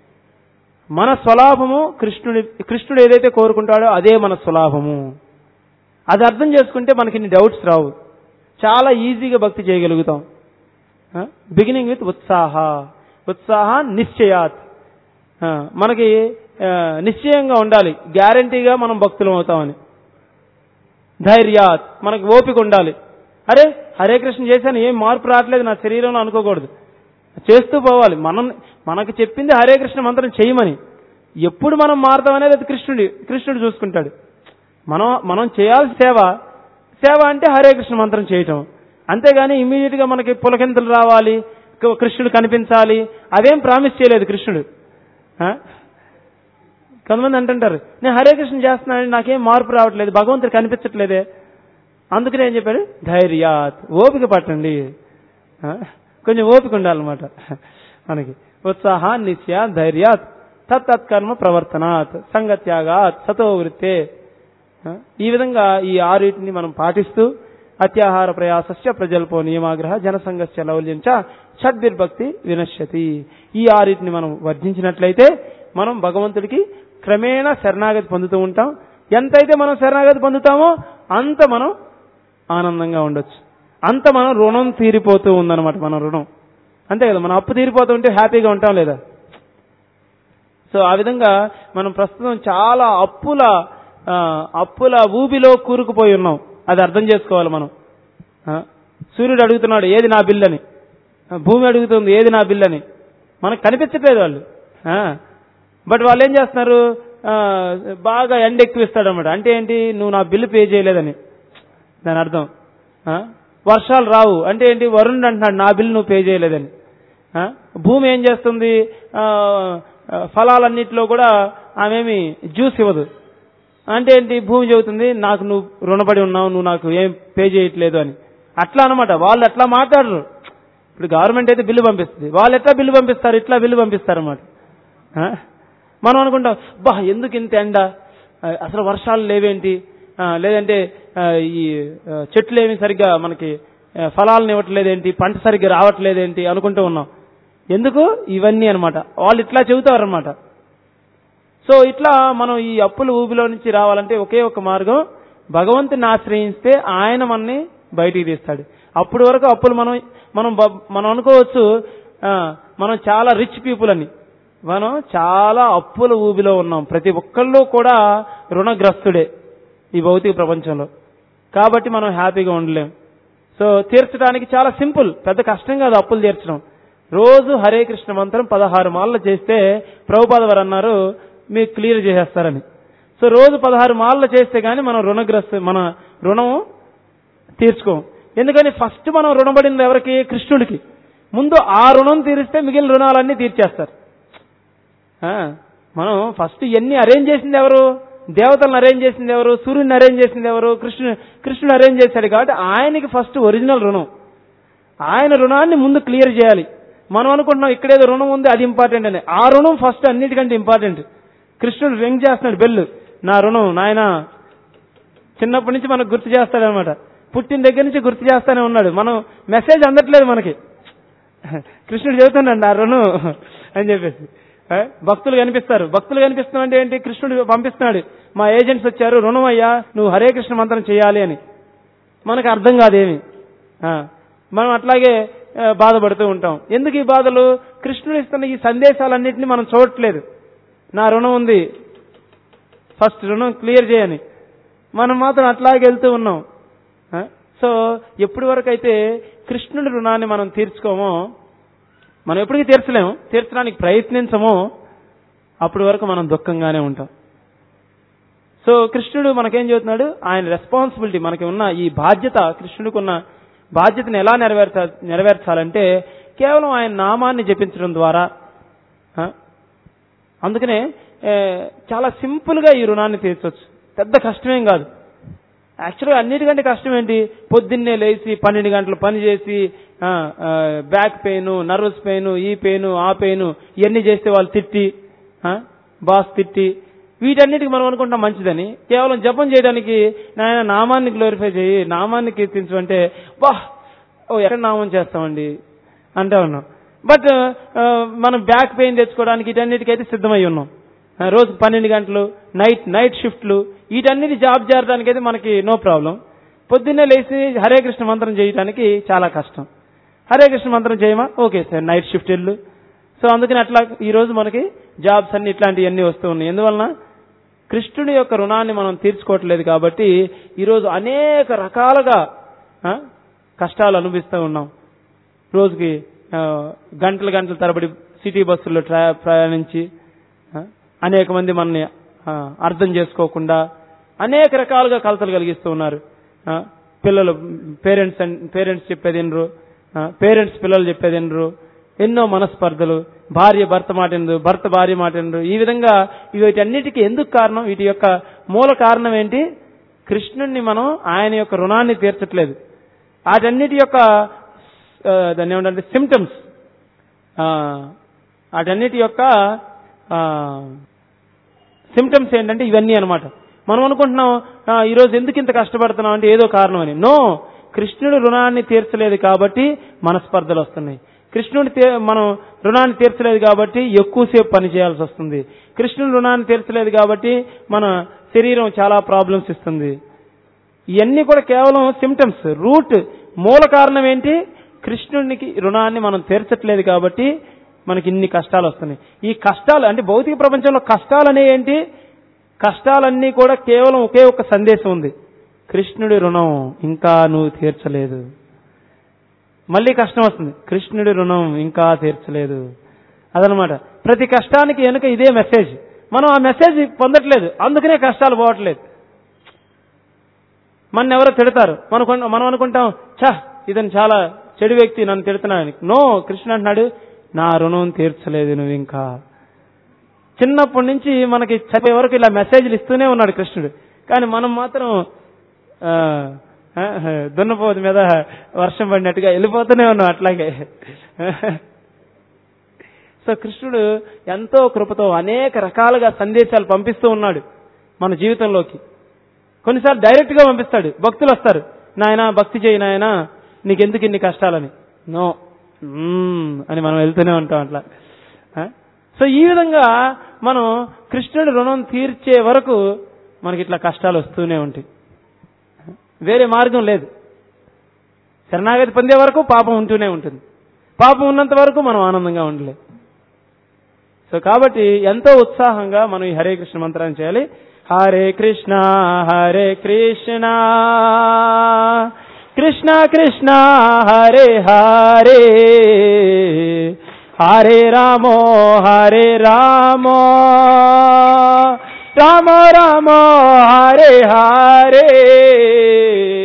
మన స్వలాభము కృష్ణుడి కృష్ణుడు ఏదైతే కోరుకుంటాడో అదే మన స్వలాభము అది అర్థం చేసుకుంటే మనకి ఇన్ని డౌట్స్ రావు చాలా ఈజీగా భక్తి చేయగలుగుతాం బిగినింగ్ విత్ ఉత్సాహ ఉత్సాహ నిశ్చయాత్ ఆ, మనకి ఆ, నిశ్చయంగా ఉండాలి గ్యారంటీగా మనం భక్తులం అవుతామని ధైర్యాత్ మనకి ఓపిక ఉండాలి అరే హరే కృష్ణ చేశాను ఏం మార్పు రావట్లేదు నా శరీరంలో అనుకోకూడదు చేస్తూ పోవాలి మనం మనకు చెప్పింది హరే కృష్ణ మంత్రం చేయమని ఎప్పుడు మనం మారుతామనేది అది కృష్ణుడి కృష్ణుడు చూసుకుంటాడు మనం మనం చేయాల్సిన సేవ సేవ అంటే హరే కృష్ణ మంత్రం చేయటం అంతేగాని ఇమీడియట్ గా మనకి పులకింతలు రావాలి క- కృష్ణుడు కనిపించాలి అదేం ప్రామిస్ చేయలేదు కృష్ణుడు ఆ? కొంతమంది అంటుంటారు నేను హరే కృష్ణ చేస్తున్నాను నాకేం మార్పు రావట్లేదు భగవంతుడు కనిపించట్లేదే అందుకనే ఏం చెప్పాడు ధైర్యాత్ ఓపిక పట్టండి ఆ? కొంచెం ఓపిక ఉండాలన్నమాట మనకి ఉత్సాహ నిశ్చయ ధైర్యాత్ తత్తత్కర్మ ప్రవర్తనాత్ సంగత్యాగాత్ సతో వృత్తే ఆ? ఈ విధంగా ఈ ఆరిటిని మనం పాటిస్తూ అత్యాహార ప్రయాసస్య ప్రజల్పో నియమాగ్రహ జనసంఘస్య లౌల్యం చ షడ్భిర్భక్తి వినశ్యతి ఈ ఆరిటిని మనం వర్జించినట్లయితే మనం భగవంతుడికి క్రమేణా శరణాగతి పొందుతూ ఉంటాం ఎంతైతే మనం శరణాగతి పొందుతామో అంత మనం ఆనందంగా ఉండొచ్చు అంత మనం రుణం తీరిపోతూ ఉందన్నమాట మన రుణం అంతే కదా మనం అప్పు తీరిపోతూ ఉంటే హ్యాపీగా ఉంటాం లేదా సో ఆ విధంగా మనం ప్రస్తుతం చాలా అప్పుల ఆ, అప్పుల ఊబిలో కూరుకుపోయి ఉన్నాం అది అర్థం చేసుకోవాలి మనం ఆ, సూర్యుడు అడుగుతున్నాడు ఏది నా బిల్ అని ఆ, భూమి అడుగుతుంది ఏది నా బిల్ అని మనకు కనిపించట్లేదు వాళ్ళు ఆ, బట్ వాళ్ళు ఏం చేస్తున్నారు ఆ, బాగా ఎండ ఎక్కువిస్తాడు అనమాట అంటే ఏంటి నువ్వు నా బిల్లు పే చేయలేదని దాని అర్థం ఆ? వర్షాలు రావు అంటే ఏంటి వరుణుడు అంటున్నాడు నా బిల్లు నువ్వు పే చేయలేదని ఆ? భూమి ఏం చేస్తుంది ఆ, ఆ, ఫలాలన్నిటిలో కూడా ఆమెమి జ్యూస్ ఇవ్వదు అంటే ఏంటి భూమి చెబుతుంది నాకు నువ్వు రుణపడి ఉన్నావు నువ్వు నాకు ఏం పే చేయట్లేదు అని అట్లా అనమాట వాళ్ళు అట్లా మాట్లాడరు ఇప్పుడు గవర్నమెంట్ అయితే బిల్లు పంపిస్తుంది వాళ్ళు ఎట్లా బిల్లు పంపిస్తారు ఇట్లా బిల్లు పంపిస్తారు అనమాట మనం అనుకుంటాం బా ఎందుకు ఇంత ఎండ ఆ, అసలు వర్షాలు లేవేంటి ఆ, లేదంటే ఆ, ఈ ఆ, చెట్లు ఏమి సరిగ్గా మనకి ఆ, ఫలాలను ఇవ్వట్లేదేంటి పంట సరిగ్గా రావట్లేదేంటి అనుకుంటూ ఉన్నాం ఎందుకు ఇవన్నీ అన్నమాట వాళ్ళు ఇట్లా చెబుతారనమాట సో ఇట్లా మనం ఈ అప్పుల ఊబిలో నుంచి రావాలంటే ఒకే ఒక మార్గం భగవంతుని ఆశ్రయిస్తే ఆయన మనని బయటికి తీస్తాడు అప్పటి వరకు అప్పులు మనం మనం బ- మనం అనుకోవచ్చు ఆ, మనం చాలా రిచ్ పీపుల్ అని మనం చాలా అప్పుల ఊబిలో ఉన్నాం ప్రతి ఒక్కళ్ళు కూడా రుణగ్రస్తుడే ఈ భౌతిక ప్రపంచంలో కాబట్టి మనం హ్యాపీగా ఉండలేం సో తీర్చడానికి చాలా సింపుల్ పెద్ద కష్టం కాదు అప్పులు తీర్చడం రోజు హరే కృష్ణ మంత్రం పదహారు మాలలు చేస్తే ప్రభుపాద వారు అన్నారు మీకు క్లియర్ చేసేస్తారని సో రోజు పదహారు మాలలు చేస్తే గానీ మనం రుణగ్రస్త మన రుణం తీర్చుకోం ఎందుకని ఫస్ట్ మనం రుణపడింది ఎవరికి కృష్ణుడికి ముందు ఆ రుణం తీరిస్తే మిగిలిన రుణాలన్నీ తీర్చేస్తారు ఆ, మనం ఫస్ట్ ఇవన్నీ అరేంజ్ చేసింది ఎవరు దేవతలను అరేంజ్ చేసింది ఎవరు సూర్యుని అరేంజ్ చేసింది ఎవరు కృష్ణుడు కృష్ణుడు అరేంజ్ చేశాడు కాబట్టి ఆయనకి ఫస్ట్ ఒరిజినల్ రుణం ఆయన రుణాన్ని ముందు క్లియర్ చేయాలి మనం అనుకుంటున్నాం ఇక్కడేదో రుణం ఉంది అది ఇంపార్టెంట్ అని ఆ రుణం ఫస్ట్ అన్నిటికంటే ఇంపార్టెంట్ కృష్ణుడు రింగ్ చేస్తున్నాడు బెల్లు నా రుణం నాయన చిన్నప్పటి నుంచి మనకు గుర్తు చేస్తాడనమాట పుట్టిన దగ్గర నుంచి గుర్తు చేస్తానే ఉన్నాడు మనం మెసేజ్ అందట్లేదు మనకి కృష్ణుడు చెబుతున్నాడు నా రుణం అని చెప్పేసి ఏ? భక్తులు కనిపిస్తారు భక్తులు కనిపిస్తున్నా అంటే ఏంటి కృష్ణుడు పంపిస్తున్నాడు మా ఏజెంట్స్ వచ్చారు రుణం అయ్యా నువ్వు హరే కృష్ణ మంత్రం చేయాలి అని మనకు అర్థం కాదేమి ఆ, మనం అట్లాగే ఆ, బాధపడుతూ ఉంటాం ఎందుకు ఈ బాధలు కృష్ణుడు ఇస్తున్న ఈ సందేశాలన్నింటినీ మనం చూడట్లేదు నా రుణం ఉంది ఫస్ట్ రుణం క్లియర్ చేయని మనం మాత్రం అట్లాగే వెళ్తూ ఉన్నాం ఆ? సో ఎప్పటి వరకు అయితే కృష్ణుడి రుణాన్ని మనం తీర్చుకోమో మనం ఎప్పటికీ తీర్చలేము తీర్చడానికి ప్రయత్నించమో అప్పటి వరకు మనం దుఃఖంగానే ఉంటాం సో కృష్ణుడు మనకేం చెబుతున్నాడు ఆయన రెస్పాన్సిబిలిటీ మనకి ఉన్న ఈ బాధ్యత కృష్ణుడికి ఉన్న బాధ్యతను ఎలా నెరవేర్చ నెరవేర్చాలంటే కేవలం ఆయన నామాన్ని జపించడం ద్వారా ఆ, అందుకనే ఏ, చాలా సింపుల్ గా ఈ రుణాన్ని తీర్చవచ్చు పెద్ద కష్టమేం కాదు యాక్చువల్గా అన్నిటికంటే కష్టం ఏంటి పొద్దున్నే లేచి పన్నెండు గంటలు పని చేసి ఆ, ఆ, బ్యాక్ పెయిన్ నర్వస్ పెయిన్ ఈ పెయిన్ ఆ పెయిన్ ఇవన్నీ చేస్తే వాళ్ళు తిట్టి ఆ, బాస్ తిట్టి వీటన్నిటికి మనం అనుకుంటాం మంచిదని కేవలం జపం చేయడానికి నాయన నామాన్ని గ్లోరిఫై చేయి నామాన్ని కీర్తించు అంటే బా ఓ ఎక్కడ నామం చేస్తామండి అంటా ఉన్నాం బట్ మనం బ్యాక్ పెయిన్ తెచ్చుకోవడానికి వీటన్నిటికైతే సిద్ధమై ఉన్నాం ఆ, రోజుకు పన్నెండు గంటలు నైట్ నైట్ షిఫ్ట్లు వీటన్నిటి జాబ్ చేరడానికి అయితే మనకి నో ప్రాబ్లం పొద్దున్నే లేచి హరే కృష్ణ మంత్రం చేయడానికి చాలా కష్టం హరే కృష్ణ మంత్రం చేయమా ఓకే సార్ నైట్ షిఫ్ట్ వెళ్ళు సో అందుకని అట్లా ఈ రోజు మనకి జాబ్స్ అన్ని ఇట్లాంటివన్నీ వస్తూ ఉన్నాయి ఎందువలన కృష్ణుడి యొక్క రుణాన్ని మనం తీర్చుకోవట్లేదు కాబట్టి ఈరోజు అనేక రకాలుగా ఆ, కష్టాలు అనుభవిస్తూ ఉన్నాం రోజుకి ఆ, గంటలు గంటల తరబడి సిటీ బస్సుల్లో ట్రా ప్రయాణించి ఆ, అనేక మంది మనని ఆ, అర్థం చేసుకోకుండా అనేక రకాలుగా కలతలు కలిగిస్తూ ఉన్నారు ఆ, పిల్లలు పేరెంట్స్ పేరెంట్స్ చెప్పేది వినరు పేరెంట్స్ పిల్లలు చెప్పేది వినరు ఎన్నో మనస్పర్ధలు భార్య భర్త మాట వినరు భర్త భార్య మాట వినరు ఈ విధంగా వీటన్నిటికీ ఎందుకు కారణం వీటి యొక్క మూల కారణం ఏంటి కృష్ణుణ్ణి మనం ఆయన యొక్క రుణాన్ని తీర్చట్లేదు వాటన్నిటి యొక్క ఆ, దాన్ని ఏమంటే సిమ్టమ్స్ వాటన్నిటి యొక్క సిమ్టమ్స్ ఏంటంటే ఇవన్నీ అన్నమాట మనం అనుకుంటున్నాం ఆ, ఈ రోజు ఎందుకు ఇంత కష్టపడుతున్నాం అంటే ఏదో కారణం అని నో కృష్ణుడు రుణాన్ని తీర్చలేదు కాబట్టి మనస్పర్ధలు వస్తున్నాయి కృష్ణుడి తీ- మనం రుణాన్ని తీర్చలేదు కాబట్టి ఎక్కువసేపు పని చేయాల్సి వస్తుంది కృష్ణుడు రుణాన్ని తీర్చలేదు కాబట్టి మన శరీరం చాలా ప్రాబ్లమ్స్ ఇస్తుంది ఇవన్నీ కూడా కేవలం సిమ్టమ్స్ రూట్ మూల కారణం ఏంటి కృష్ణునికి రుణాన్ని మనం తీర్చట్లేదు కాబట్టి మనకి ఇన్ని కష్టాలు వస్తున్నాయి ఈ కష్టాలు అంటే భౌతిక ప్రపంచంలో కష్టాలు అనే ఏంటి కష్టాలన్నీ కూడా కేవలం ఒకే ఒక సందేశం ఉంది కృష్ణుడి రుణం ఇంకా నువ్వు తీర్చలేదు మళ్ళీ కష్టం వస్తుంది కృష్ణుడి రుణం ఇంకా తీర్చలేదు అదనమాట ప్రతి కష్టానికి వెనుక ఇదే మెసేజ్ మనం ఆ మెసేజ్ పొందట్లేదు అందుకనే కష్టాలు పోవట్లేదు మన ఎవరో తిడతారు మనం కొన్- మనం అనుకుంటాం ఛ ఇతను చాలా చెడు వ్యక్తి నన్ను తిడుతున్నాడని నో కృష్ణ అంటున్నాడు నా రుణం తీర్చలేదు నువ్వు ఇంకా చిన్నప్పటి నుంచి మనకి చదివే వరకు ఇలా మెసేజ్లు ఇస్తూనే ఉన్నాడు కృష్ణుడు కానీ మనం మాత్రం ఆ, ఆ, దున్నపోతు మీద వర్షం పడినట్టుగా వెళ్ళిపోతూనే ఉన్నాం అట్లాగే సో కృష్ణుడు ఎంతో కృపతో అనేక రకాలుగా సందేశాలు పంపిస్తూ ఉన్నాడు మన జీవితంలోకి కొన్నిసార్లు డైరెక్ట్ గా పంపిస్తాడు భక్తులు వస్తారు నాయన భక్తి చేయి నాయన నీకెందుకు ఇన్ని కష్టాలని నో మ్మ్ అని మనం వెళ్తూనే ఉంటాం అట్లా ఆ? సో ఈ విధంగా మనం కృష్ణుడి రుణం తీర్చే వరకు మనకి ఇట్లా కష్టాలు వస్తూనే ఉంటాయి వేరే మార్గం లేదు శరణాగతి పొందే వరకు పాపం ఉంటూనే ఉంటుంది పాపం ఉన్నంత వరకు మనం ఆనందంగా ఉండలేదు సో కాబట్టి ఎంతో ఉత్సాహంగా మనం ఈ హరే కృష్ణ మంత్రాన్ని చేయాలి హరే కృష్ణ హరే కృష్ణ కృష్ణ కృష్ణ హరే హరే హరే రామో హరే రామో రామ రామ హరే హరే